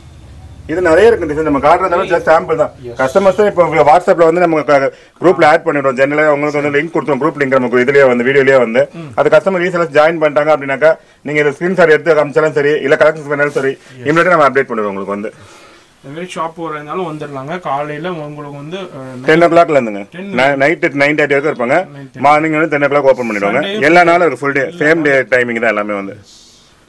இது நிறைய இருக்கு டிசைன் நம்ம காட்டுறதால ஜஸ்ட் சாம்பிள் தான் கஸ்டமர்ஸ் இப்போ வாட்ஸ்அப்ல வந்து நம்ம குரூப்ல ஆட் பண்ணிடுவோம் ஜெனரலாக உங்களுக்கு வந்து லிங்க் கொடுத்தோம் குரூப் லிங்க் நமக்கு இதுலயே வந்து வீடியோலயே வந்து அது கஸ்டமர் ஈஸியாக ஜாயின் பண்ணிட்டாங்க அப்படின்னாக்கா நீங்க இந்த ஸ்கிரீன்ஷாட் எடுத்து காமிச்சாலும் சரி இல்ல கலெக்ஷன் பண்ணாலும் சரி இமீடியட்டா நம்ம அப்டேட் பண்ணுவோம் உங்களுக்கு வந்து இந்த மாதிரி ஷாப் வரதுனாலும் வந்துடலாங்க காலையில உங்களுக்கு வந்து அஹ், டென் ஓ கிளாக்ல இருந்துங்க நைட் நைன் தேர்ட்டி வரைக்கும் இருப்பாங்க மார்னிங் வந்து டென் ஓ கிளாக் ஓப்பன் பண்ணிடுவாங்க எல்லா நாளும் இருக்கு full day same day timing தான் எல்லாமே வந்து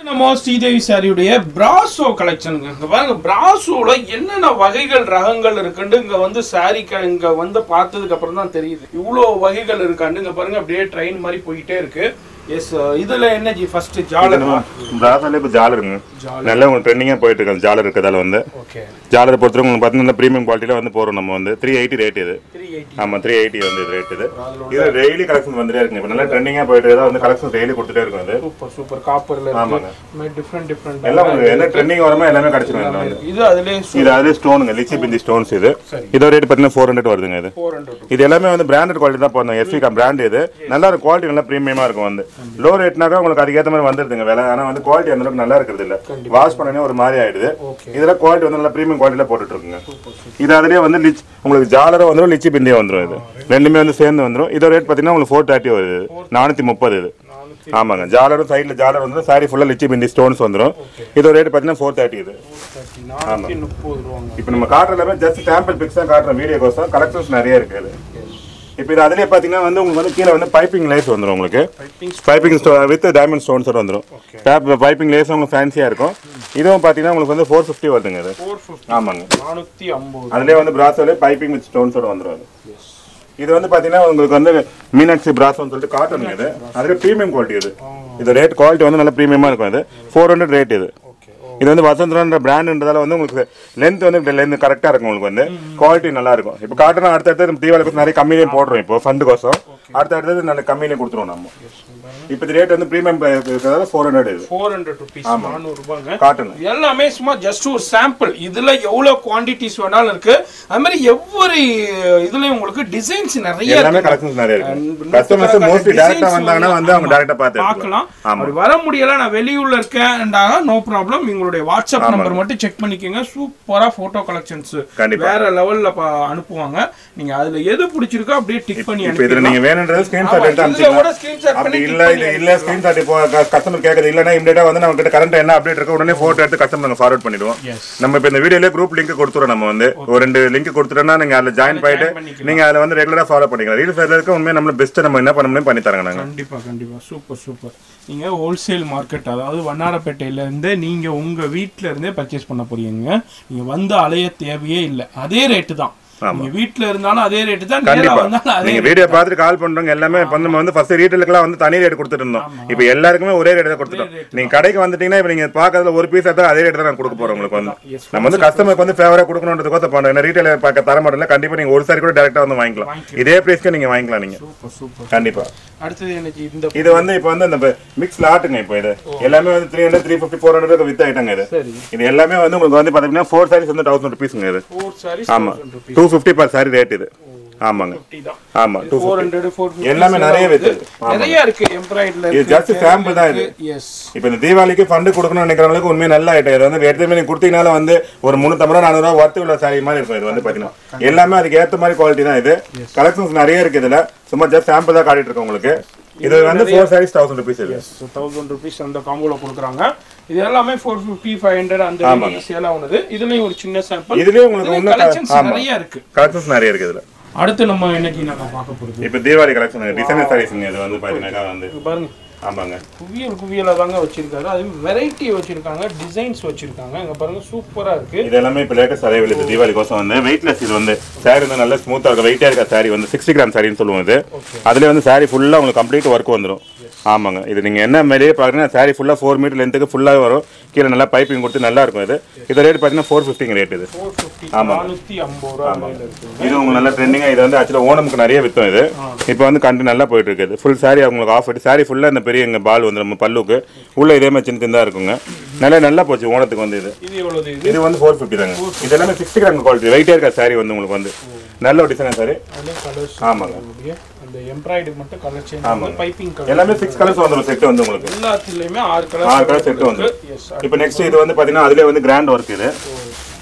நம்ம ஸ்ரீதேவி சாரியுடைய பிராசோ கலெக்ஷனுங்க இங்க பாருங்க பிராசோல என்னென்ன வகைகள் ரகங்கள் இருக்குன்னு இங்க வந்து சாரி இங்க வந்து பார்த்ததுக்கு அப்புறம் தான் தெரியுது இவ்வளோ வகைகள் இருக்காண்டு இங்க பாருங்க அப்படியே ட்ரெயின் மாதிரி போயிட்டே இருக்கு எஸ் இதுல என்ன ஜி ஃபர்ஸ்ட் ஜாலர் பிராசாலே இப்போ ஜாலருங்க நல்லா உங்களுக்கு ட்ரெண்டிங்காக போயிட்டு இருக்கு அந்த ஜாலர் இருக்கிறதால வந்து ஓகே ஜாலரை பொறுத்தவரைக்கும் உங்களுக்கு பார்த்தீங்கன்னா ப்ரீமியம் குவாலிட்டியில் வந்து போகிறோம் நம்ம வந்து த்ரீ எயிட்டி ரேட் இது த்ரீ எயிட்டி ஆமாம் த்ரீ எயிட்டி வந்து இது ரேட் இது இது டெய்லி கலெக்ஷன் வந்துட்டே இருக்குங்க இப்போ நல்லா ட்ரெண்டிங்காக போயிட்டு இருக்கா வந்து கலெக்ஷன் டெய்லி கொடுத்துட்டே இருக்கும் இது சூப்பர் சூப்பர் காப்பர்ல ஆமாங்க. இருக்கு டிஃப்ரெண்ட் டிஃப்ரெண்ட் எல்லாம் உங்களுக்கு என்ன ட்ரெண்டிங் வரமோ எல்லாமே கிடைச்சிடும் இதுல வந்து இது அதுலயே இது அதே ஸ்டோனுங்க லிச்சி பிந்தி ஸ்டோன்ஸ் இது சரி. இதோட ரேட் பார்த்தீங்கன்னா ஃபோர் ஹண்ட்ரட் வருதுங்க இது ஃபோர் ஹண்ட்ரட் இது எல்லாமே வந்து பிராண்டட் குவாலிட்டி தான் போதும் எஸ்விகா பிராண்ட் இது நல்லா இருக்கும் குவாலிட்டி நல்லா ப்ரீமியமா இருக்கும் வந்து லோ ரேட்னாக்கா உங்களுக்கு அதுக்கேற்ற மாதிரி வந்துருதுங்க விலை ஆனால் வந்து குவாலிட்டி அந்த அளவுக்கு நல்லா இருக்கிறது இல்ல வாஷ் பண்ணனே ஒரு மாதிரி ஆயிடுது ஓகே இதெல்லாம் குவாலிட்டி வந்து நல்லா ப்ரீமியம் குவாலிட்டியில் போட்டுட்டு இருக்குங்க இது அதுலயே வந்து லிச் உங்களுக்கு ஜாலரும் வந்துடும் லிச்சி பிந்தியும் வந்துடும் இது ரெண்டுமே வந்து சேர்ந்து வந்துடும் இதோட ரேட் பார்த்தீங்கன்னா உங்களுக்கு ஃபோர் தேர்ட்டி வருது நானூற்றி முப்பது இது நானூத்தி ஆமாங்க ஜாலரும் சைடில் ஜாலர் வந்துடும் சாரி ஃபுல்லாக லிச்சி பிந்தி ஸ்டோன்ஸ் வந்துடும் இதோட ரேட் பார்த்தீங்கன்னா ஃபோர் தேர்ட்டி இது தேர்ட்டி நானூத்தி முப்பது ரூபாங்க இப்போ நம்ம காட்டுற எல்லாமே ஜஸ்ட் சாம்பிள் பிக்ஸ் தான் காட்டுற வீடியோ கோசம் கலெக்ஷன்ஸ் நிறைய இருக்கு இது இப்போ இது அதுலேயே பார்த்தீங்கன்னா வந்து உங்களுக்கு வந்து கீழே வந்து பைப்பிங் லேஸ் வந்துடும் உங்களுக்கு பைப்பிங் பைப்பிங் ஸ்டோ வித் டைமண்ட் ஸ்டோன்ஸோட வந்துடும் பைப்பிங் லேஸ் உங்களுக்கு ஃபேன்சியாக இருக்கும் இதுவும் பார்த்தீங்கன்னா உங்களுக்கு வந்து ஃபோர் ஃபிஃப்டி வருதுங்க இது ஃபோர் ஃபிஃப்டி ஆமாங்க நானூத்தி ஐம்பது அதுலேயே வந்து பிராஸோலே பைப்பிங் வித் ஸ்டோன்ஸோட வந்துடும் அது இது வந்து பார்த்தீங்கன்னா உங்களுக்கு வந்து மீனாட்சி பிராஸ்னு சொல்லிட்டு காட்டன் இது அதுலேயே ப்ரீமியம் குவாலிட்டி இது இது ரேட் குவாலிட்டி வந்து நல்ல ப்ரீமியமாக இருக்கும் இது ஃபோர் ஹண்ட்ரட் ரேட் இது ஓகே இது வந்து வசந்தரன்ற பிராண்டுன்றதால வந்து உங்களுக்கு லென்த் வந்து லென்த் கரெக்டாக இருக்கும் உங்களுக்கு வந்து குவாலிட்டி நல்லா இருக்கும் இப்போ காட்டுனா அடுத்தடுத்து தீபாவளி பத்தி நிறைய கம்மியிலையும் போடுறோம் இப்போ ஃபண்டு கோசம் அடுத்தடுத்தது நல்ல கம்மியிலையும் கொடுத்துருவோம் நம்ம இப்போ இது ரேட் வந்து ப்ரீமியம் இருக்கிறதால ஃபோர் ஹண்ட்ரட் இது ஃபோர் ஹண்ட்ரட் ருபீஸ் நானூறு ரூபாங்க காட்டன் இது எல்லாமே சும்மா ஜஸ்ட் ஒரு சாம்பிள் இதுல எவ்வளவு குவாண்டிட்டிஸ் வேணாலும் இருக்கு அது மாதிரி ஒவ்வொரு இதுலயும் உங்களுக்கு டிசைன்ஸ் நிறைய எல்லாமே இருக்கு கலெக்ஷன்ஸ் நிறைய இருக்கு And கஸ்டமர்ஸ் நூத்துக்கணக்கான மோஸ்ட்லி டேரக்டா designs வந்தாங்கன்னா வந்து அவங்க ஆமா. டேரக்டா பார்த்து பார்க்கலாம் ஆமா. அப்படி வர முடியல நான் வெளியூர்ல இருக்கேன்டாக நோ ப்ராப்ளம் உங்களுடைய வாட்ஸ்அப் நம்பர் மட்டும் செக் பண்ணிக்கோங்க சூப்பரா போட்டோ கலெக்ஷன்ஸ் கண்டிப்பா. வேற லெவல்ல அனுப்புவாங்க நீங்க அதுல எது பிடிச்சிருக்கோ அப்படியே டிக் பண்ணி இப்போ இதுல நீங்க வேணுன்றது ஸ்கிரீன்ஷாட் ஆமா, எடுத்து இதுல கூட அனுப்பிச்சிடலாம் screenshot அப்படி பண்ணி இல்ல இது இல்ல ஸ்கிரீன்ஷாட் இப்போ கஸ்டமர் கேக்குது இல்லனா இமிடியேட்டா வந்து நம்ம கிட்ட கரண்ட் என்ன அப்டேட் இருக்கு உடனே போட்டோ எடுத்து கஸ்டமர் ஃபார்வர்ட் பண்ணிடுவோம் எஸ் நம்ம இப்போ இந்த வீடியோல குரூப் லிங்க் கொடுத்துறோம் நம்ம வந்து ஒரு ரெண்டு லிங்க் கொடுத்துட்டோம்னா நீங்க அதுல ஜாயின் பண்ணிட்டு பண்ணிக்கலாம். நீங்க அதுல வந்து ரெகுலரா ஃபாலோ பண்ணிக்கலாம் ரீல்ஸ் இருக்க உண்மையா நம்ம பெஸ்ட் நம்ம என்ன பண்ண முடியும் பண்ணி தராங்க நாங்க கண்டிப்பா கண்டிப்பா சூப்பர் சூப்பர் நீங்க ஹோல்சேல் மார்க்கெட் அதாவது வண்ணாரப்பேட்டையில இருந்து நீங்க உங்க வீட்ல இருந்தே பர்ச்சேஸ் பண்ண போறீங்க நீங்க வந்து அலைய தேவையே இல்லை அதே ரேட்டு தான் நீங்க வீட்ல இருந்தாலும் அதே ரேட்டு தான் நேரா கண்டிப்பா வந்தாலும் அதே நீங்க வீடியோ பார்த்துட்டு கால் பண்றவங்க எல்லாமே இப்ப நம்ம வந்து ஃபர்ஸ்ட் ரீட்டைலுக்குலாம் வந்து தனி ரேட் கொடுத்துட்டு இருந்தோம் இப்போ எல்லாருக்குமே ஒரே ரேட் தான் கொடுத்துட்டோம் நீங்க கடைக்கு வந்துட்டீங்கன்னா இப்போ நீங்க பார்க்கறதுல ஒரு பீஸ் எடுத்தா அதே ரேட் தான் நான் கொடுக்க போறோம் உங்களுக்கு வந்து Yes, நம்ம வந்து கஸ்டமருக்கு வந்து ஃபேவரா கொடுக்கணுன்றதுக்கோசம் பண்றோம் ஏன்னா ரீட்டைல பார்க்க தர மாட்டோம்ல கண்டிப்பா நீங்க ஒரு சாரி கூட டேரக்டா வந்து வாங்கிக்கலாம் இதே பிரைஸ்க்கு நீங்க வாங்கிக்கலாம் நீங்க சூப்பர் சூப்பர் கண்டிப்பா அடுத்தது எனக்கு இந்த இது வந்து இப்போ வந்து இந்த மிக்ஸ் லாட்டுங்க இப்போ இது எல்லாமே வந்து three hundred three fifty four hundred with ஐட்டங்க இது சரி இது எல்லாமே வந்து உங்களுக்கு வந்து பாத்தீங்கன்னா ஃபோர் சாரீஸ் வந்து தௌசண்ட் ருபீஸ்ங்க இது ஃபோர் சாரி ஆமா two fifty per sari rate இது ஆமாங்க தான் ஆமா டூ ஃபோர் ஹண்ட்ரட் ஃபோர் எல்லாமே நிறைய வித்துது. நிறைய இருக்கு எம்ப்ராய்டர்ல இது just sample தான் இது. எஸ் இப்போ இந்த தீபாவளிக்கு ஃபண்டு கொடுக்கணும்னு நினைக்கிறவங்களுக்கு உண்மையை நல்ல ஐட்டம் இது வந்து எடுத்து நீங்க கொடுத்தீங்கனால வந்து ஒரு முந்நூற்றம்பது ரூபா நானூறுவா ஒர்த்து உள்ள சாரி மாதிரி இருக்கும் இது வந்து பார்த்தீங்கன்னா எல்லாமே அதுக்கு ஏற்ற மாதிரி குவாலிட்டி தான் இது கலெக்ஷன்ஸ் நிறைய இருக்கு இதுல சும்மா ஜஸ்ட் சாம்பிள் தான் காட்டிட்டு இருக்கோம் உங்களுக்கு இது வந்து ஃபோர் சாரீஸ் தௌசண்ட் ருபீஸ் இது தௌசண்ட் ருபீஸ் அந்த காம்போல கொடுக்குறாங்க இது எல்லாமே ஃபோர் ஃபிஃப்டி ஃபைவ் ஹண்ட்ரட் அந்த ரேஞ்ச் சேல் ஆகுது இதுலயும் ஒரு சின்ன சாம்பிள் இதுலயே உங்களுக்கு இன்னும் கலெக்ஷன்ஸ் ஆமா நிறைய இருக்கு கலெக்ஷன்ஸ் நிறைய இருக்குது இதுல அடுத்து நம்ம இன்னைக்கு நம்ம பார்க்க போறது இப்போ தீபாவளி கலெக்ஷன் டிசைனர் சாரீஸ்ங்க இது வந்து பார்த்தீங்கன்னா வந்து இங்க பாருங்க ஆமாங்க குவியல் குவியலா தாங்க வச்சிருக்காரு அது வெரைட்டி வச்சிருக்காங்க டிசைன்ஸ் வச்சிருக்காங்க இங்க பாருங்க சூப்பரா இருக்கு இது எல்லாமே இப்போ லேட்டஸ்ட் அரைவல் இது தீபாவளி கோசம் வந்து வெயிட்லெஸ் இது வந்து சாரி வந்து நல்ல ஸ்மூத்தாக இருக்கும் வெயிட்டாக இருக்க சாரி வந்து சிக்ஸ்டி கிராம் சாரின்னு சொல்லுவோம் இது அதுலேயே வந்து சாரி ஃபுல்லாக உங்களுக்கு கம்ப்ளீட் ஒர்க் வந்துடும் ஆமாங்க இது நீங்கள் என்ன மேலேயே பார்க்குறீங்கன்னா சாரி ஃபுல்லாக ஃபோர் மீட்டர் லென்த்துக்கு ஃபுல்லாக வரும் கீழே நல்லா பைப்பிங் கொடுத்து நல்லா இருக்கும் இது இது ரேட் பார்த்தீங்கன்னா ஃபோர் ஃபிஃப்டிங் ரேட் இது ஃபோர் ஃபிஃப்டி நானூத்தி ஐம்பது ரூபா மேல இருக்கு இது உங்களுக்கு நல்ல ட்ரெண்டிங்காக இது வந்து ஆக்சுவலாக ஓணமுக்கு நிறைய வித்தம் இது இப்போ வந்து கண்டு நல்லா போயிட்டு இருக்குது ஃபுல் சாரி உங்களுக்கு ஆஃப் சாரி ஃபுல்லாக இந்த பெரிய எங்கள் பால் வந்து நம்ம பல்லுக்கு உள்ள இதே மாதிரி சின்ன சின்னதாக இருக்குங்க நல்லா நல்லா போச்சு ஓணத்துக்கு வந்து இது இது எவ்வளவு இது இது வந்து ஃபோர் ஃபிஃப்டி தாங்க இது எல்லாமே சிக்ஸ்டி கிராம் குவாலிட்டி வெயிட்டே இருக்கா சாரி வந்து உங்களுக்கு வந்து நல்ல ஒரு டிசைன் சாரி அதுலயும் கலர்ஸ் ஆமாங்க அந்த எம்ப்ராய்டரி மட்டும் கலர் சேஞ்ச் பைப்பிங் கலர் எல்லாமே சிக்ஸ் கலர்ஸ் வந்துடும் செட் வந்து உங்களுக்கு எல்லாத்துலயுமே ஆறு ஆறு கலர் கலர் செட் வந்து எஸ் இப்போ நெக்ஸ்ட் இது வந்து பார்த்தீங்கன்னா அதுலேயே வந்து கிராண்ட் ஒர்க் இது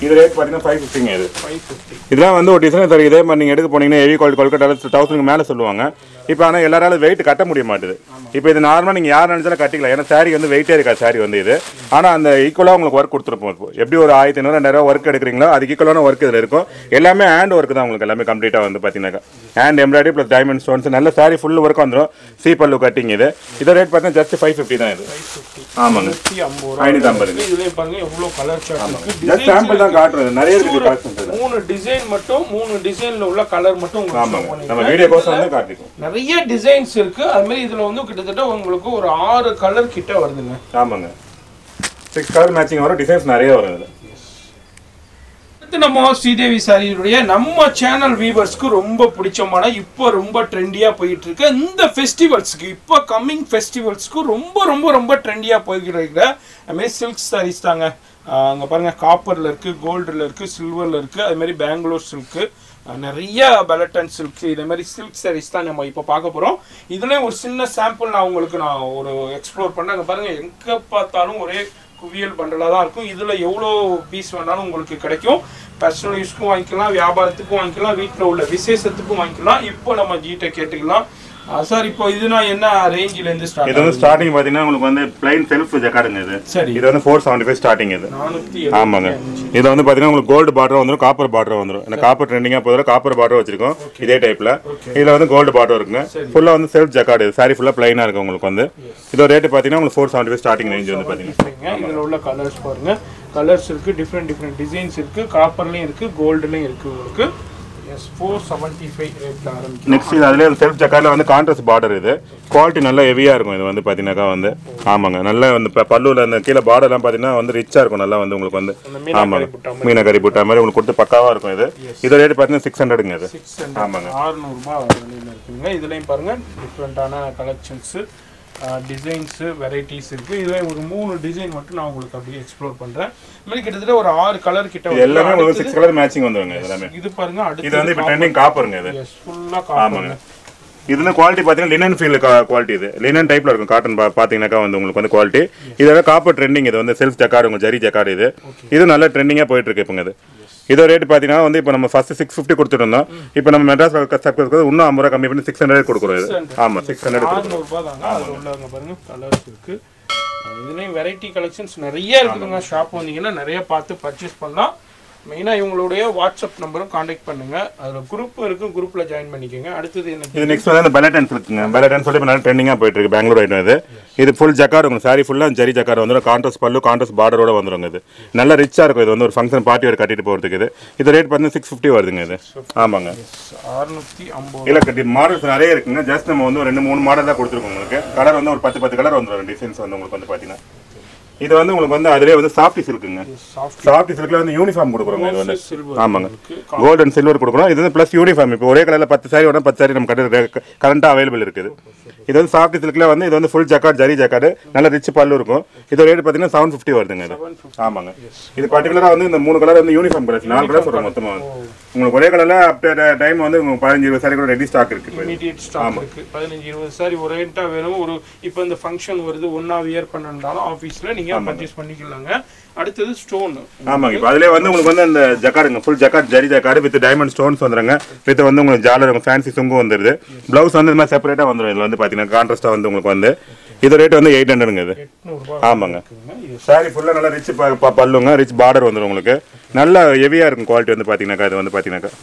இது ரேட் பார்த்தீங்கன்னா ஃபைவ் ஃபிஃப்டிங்க இது ஃபைவ் ஃபிஃப்டி இதெல்லாம் வந்து ஒரு டிசைன் தரும் இதே மாதிரி நீங்கள் எடுக்க போனீங்கன்னா ஹெவி குவாலிட்டி கொல்கட்டாவில் தௌசண்ட்க்கு மேலே சொல்லுவாங்க இப்போ ஆனால் எல்லாராலும் வெயிட் கட்ட முடிய மாட்டுது இப்போ இது நார்மலாக நீங்கள் யார் நினச்சாலும் கட்டிக்கலாம் ஏன்னா saree வந்து வெயிட்டே இருக்காது saree வந்து இது ஆனால் அந்த ஈக்குவலாக உங்களுக்கு ஒர்க் கொடுத்துருப்போம் இப்போ எப்படி ஒரு ஆயிரத்தி ஐநூறு ரெண்டாயிரம் ஒர்க் எடுக்கிறீங்களோ அதுக்கு ஈக்குவலான ஒர்க் இதில் இருக்கும் எல்லாமே ஹேண்ட் ஒர்க் தான் உங்களுக்கு எல்லாமே கம்ப்ளீட்டாக வந்து பார்த்தீங்கன்னாக்கா hand embroidery plus diamond stones நல்ல saree ஃபுல் ஒர்க் வந்துடும் சி பல்லு கட்டிங் இது இது ரேட் பார்த்தீங்கன்னா ஜஸ்ட் ஃபைவ் ஃபிஃப்டி தான் இது ஆமாங்க நூற்றி ஐம்பது ரூபா ஐநூற்றி ஐம்பது இதுலேயும் பாருங்க எவ்வளோ கலர் சார்ட் இருக்கு ஜஸ்ட் சாம்பிள் தான் காட்டுறது நிறைய இருக்குது கலெக்ஷன்ஸ் இதில் மூணு டிசைன் மட்டும் மூணு டிசைன்ல உள்ள கலர் மட்டும் உங்களுக்கு show ஆமாங்க நம்ம பண்ணிருக்கேன். வீடியோ கோர்ஸ் வந்து காட்டிக்கும் நிறைய டிசைன்ஸ் இருக்கு அது மாதிரி இதுல வந்து கிட்டத்தட்ட உங்களுக்கு ஒரு ஆறு கலர் கிட்ட வருதுங்க ஆமாங்க சிக்ஸ் கலர் மேட்சிங் வரும் டிசைன்ஸ் நிறைய வரும் இதில் அடுத்து நம்ம ஸ்ரீதேவி சாரியுடைய நம்ம சேனல் வியூவர்ஸ்க்கு ரொம்ப பிடிச்சமான இப்போ ரொம்ப ட்ரெண்டியா போயிட்டு இருக்கு இந்த ஃபெஸ்டிவல்ஸ்க்கு இப்போ கம்மிங் ஃபெஸ்டிவல்ஸ்க்கு ரொம்ப ரொம்ப ரொம்ப ட்ரெண்டியா போய்கிட்டு இருக்கிற அதுமாதிரி சில்க் சாரீஸ் தாங்க ஆஹ் அங்க பாருங்க காப்பர்ல இருக்கு கோல்டுல இருக்கு சில்வர்ல இருக்கு அது மாதிரி பெங்களூர் சில்க்கு நிறைய பெலட்டன் சில்க் இதே மாதிரி சில்க் சாரீஸ் தான் நம்ம இப்போ பார்க்க போறோம் இதுலயும் ஒரு சின்ன சாம்பிள் நான் உங்களுக்கு நான் ஒரு எக்ஸ்ப்ளோர் பண்ணேன் அங்க பாருங்க எங்க பார்த்தாலும் ஒரே குவியல் பண்டலாக தான் இருக்கும் இதில் எவ்வளோ பீஸ் வேணாலும் உங்களுக்கு கிடைக்கும் பர்சனல் யூஸ்க்கும் வாங்கிக்கலாம் வியாபாரத்துக்கும் வாங்கிக்கலாம் வீட்டில் உள்ள விசேஷத்துக்கும் வாங்கிக்கலாம் இப்போ நம்ம ஜிட்ட கேட்டுக்கலாம் சார் இப்போ இதுனா என்ன ரேஞ்சிலேருந்து இது ஸ்டார்ட் வந்து ஸ்டார்டிங் பார்த்தீங்கன்னா உங்களுக்கு வந்து பிளைன் செல்ஃப் ஜக்காடுங்க இது சரி இது வந்து ஃபோர் செவன்டி ஃபைவ் ஸ்டார்டிங் இது நானூற்றி ஆமாங்க இது வந்து பார்த்தீங்கன்னா உங்களுக்கு கோல்டு பார்டர் வந்துடும் காப்பர் பார்டர் வந்துடும் இந்த காப்பர் ட்ரெண்டிங்காக போதும் காப்பர் பார்டர் வச்சிருக்கோம் இதே டைப்பில் இதில் வந்து கோல்டு பார்டர் இருக்குங்க ஃபுல்லாக வந்து செல்ஃப் ஜக்காடு இது சாரி ஃபுல்லாக பிளைனாக இருக்கும் உங்களுக்கு வந்து இதோட ரேட்டு பார்த்தீங்கன்னா உங்களுக்கு four seventy five starting range வந்து பார்த்தீங்கன்னா இதில் உள்ள கலர்ஸ் பாருங்க கலர்ஸ் இருக்கு டிஃப்ரெண்ட் டிஃப்ரெண்ட் டிசைன்ஸ் இருக்கு காப்பர்லையும் இருக்கு கோல்டுலையும் இருக்கு உங்களுக்கு எஸ் ஃபோர் செவன்ட்டி ஃபைவ் ரேட்டில் ஆரம்பிக்கும் நெக்ஸ்ட் இது அதுலேயே செல்ஃப் ஜக்காடில் வந்து கான்ட்ராஸ்ட் பார்டர் இது குவாலிட்டி நல்லா ஹெவியாக இருக்கும் இது வந்து பார்த்தீங்கன்னாக்கா வந்து ஆமாங்க நல்லா வந்து இப்போ பல்லுவில் அந்த கீழே பார்டர்லாம் பார்த்தீங்கன்னா வந்து ரிச்சாக இருக்கும் நல்லா வந்து உங்களுக்கு வந்து ஆமாங்க மீனக்கறி புட்டா மாதிரி உங்களுக்கு கொடுத்து பக்காவாக இருக்கும் இது இதோட ரேட் பார்த்தீங்கன்னா சிக்ஸ் ஹண்ட்ரடுங்க இது சிக்ஸ் ஹண்ட்ரட் அறுநூறுபா விலையில் இருக்குங்க இதுலேயும் பாருங்க டிஃப்ரெண்ட்டான கலெக்ஷன்ஸு டிசைன்ஸு வெரைட்டிஸ் இருக்குது இதில் ஒரு மூணு டிசைன் மட்டும் நான் உங்களுக்கு அப்படியே எக்ஸ்ப்ளோர் பண்ணுறேன் இது மாதிரி கிட்டத்தட்ட ஒரு ஆறு கலர் கிட்ட இது வருது. எல்லாமே உங்களுக்கு சிக்ஸ் கலர் மேட்சிங் வந்துருங்க இது எல்லாமே இது பாருங்க இது அடுத்து வந்து இப்போ ட்ரெண்டிங் காப்பருங்க இது ஃபுல்லாக காப்பர் ஆமாங்க இது வந்து குவாலிட்டி பார்த்தீங்கன்னா லினன் ஃபீல் குவாலிட்டி இது லினன் டைப்ல இருக்கும் காட்டன் பார்த்தீங்கன்னாக்கா வந்து உங்களுக்கு வந்து குவாலிட்டி இதோட காப்பர் ட்ரெண்டிங் இது வந்து செல்ஃப் ஜக்காடு உங்க ஜரி ஜக்காடு இது இது நல்ல ட்ரெண்டிங்காக போயிட்டு இருக்கு இப்போங்க இது இதோ ரேட் பார்த்தீங்கன்னா வந்து இப்போ நம்ம ஃபர்ஸ்ட் சிக்ஸ் ஃபிஃப்டி கொடுத்துருந்தோம் இப்போ நம்ம மெட்ராஸ் சப்ஸ்கிரைப் இன்னும் ஐம்பது ரூபா கம்மி பண்ணி சிக்ஸ் ஹண்ட்ரட் கொடுக்குறோம் இது ஆமாம் சிக்ஸ் ஹண்ட்ரட் அறுநூறுபா தாங்க அதில் உள்ளவங்க பாருங்க கலர்ஸ் இருக்கு இதுலேயும் வெரைட்டி கலெக்ஷன்ஸ் நிறைய இருக்குதுங்க ஷாப் வந்தீங்கன்னா நிறைய பார்த்து பர்ச்சேஸ் பண்ணலாம் மெயினாக இவங்களுடைய வாட்ஸ்அப் நம்பரும் காண்டாக்ட் பண்ணுங்க அதில் குரூப் இருக்கு குரூப்பில் ஜாயின் பண்ணிக்கோங்க அடுத்தது என்ன இது நெக்ஸ்ட் வந்து அந்த பெலட்டன்ஸ் இருக்குங்க பெலட்டன் சொல்லி இப்போ நல்லா ட்ரெண்டிங்காக போயிட்டு இருக்கு பெங்களூர் ஐட்டம் இது இது ஃபுல் ஜக்கார் உங்களுக்கு சாரி ஃபுல்லாக ஜரி ஜக்கார் வந்துடும் கான்ட்ரஸ்ட் பல்லு கான்ட்ரஸ்ட் பார்டரோட வந்துருங்க இது நல்லா ரிச்சாக இருக்கும் இது வந்து ஒரு ஃபங்க்ஷன் பார்ட்டி ஒரு கட்டிட்டு போகிறதுக்கு இது இது ரேட் பார்த்தீங்கன்னா சிக்ஸ் ஃபிஃப்டி வருதுங்க இது ஆமாங்க அறுநூத்தி ஐம்பது இல்ல கட்டி மாடல்ஸ் நிறைய இருக்குங்க ஜஸ்ட் நம்ம வந்து ஒரு ரெண்டு மூணு மாடல் தான் கொடுத்துருக்கோம் உங்களுக்கு கலர் வந்து ஒரு பத்து பத்து கலர் வந்துடும் டிசைன்ஸ் வந்து உங்களுக்கு வந்து பார்த்தீங்கன்னா இது வந்து உங்களுக்கு வந்து அதிலே வந்து சாஃப்டி சில்க்குங்க சாஃப்ட் சாஃப்டி சில்க்ல வந்து யூனிஃபார்ம் கொடுக்குறோங்க இது வந்து சில்வர் ஆமாங்க கோல்டு அண்ட் சில்வர் கொடுக்குறோம் இது வந்து ப்ளஸ் யூனிஃபார்ம் இப்போ ஒரே கலரில் பத்து சாரி உடனே பத்து சாரி நம்ம கடை கரண்ட்டாக அவைலபிள் இருக்குது இது வந்து சாஃப்டி சில்க்ல வந்து இது வந்து ஃபுல் ஜக்காட் ஜரி ஜக்காடு நல்ல ரிச் பல்லு இருக்கும் இது ரேட் பார்த்தீங்கன்னா செவன் ஃபிஃப்டி வருதுங்க இது ஆமாங்க இது பர்டிகுலராக வந்து இந்த மூணு கலர் வந்து யூனிஃபார்ம் கலர்ஸ் நாலு கலர் சொல்கிறோம் மொத்தமாக வந்து உங்களுக்கு ஒரே கலரில் அப் டைம் வந்து உங்களுக்கு பதினஞ்சு இருபது சாரி கூட ரெடி ஸ்டாக் இருக்கு இப்போ. இமீடியட் ஸ்டாக் இருக்கு பதினஞ்சு இருபது சாரி ஒரேட்டா வேணும் ஒரு இப்போ இந்த ஃபங்க்ஷன் வருது ஒன்னா வியர் பண்ணனாலும் ஆஃபீஸில் நீங்கள் பர்ச்சேஸ் பண்ணிக்கலாங்க அடுத்தது ஸ்டோன் ஆமாங்க இப்போ அதிலே வந்து உங்களுக்கு வந்து அந்த ஜக்காடுங்க full jacquard zari jacquard with diamond stones வந்துருங்க வித் வந்து உங்களுக்கு ஜாலர் உங்க ஃபேன்சி சுங்கும் வந்துருது ப்ளவுஸ் வந்து இந்த மாதிரி செப்பரேட்டாக வந்துடும் இதில் வந்து பார்த்தீங்கன்னா கான்ட்ராஸ்ட்டாக வந்து உங்களுக்கு வந்து இது ரேட் வந்து எயிட் ஹண்ட்ரடுங்க இது எட்நூறுபா ஆமாங்க சாரி ஃபுல்லாக நல்லா ரிச் பல்லுங்க ரிச் பார்டர் வந்துடும் உங்களுக்கு நல்ல ஹெவியாக இருக்கும் குவாலிட்டி வந்து பார்த்தீங்கன்னாக்கா இது வந்து பார்த்தீங்கன்னாக்கா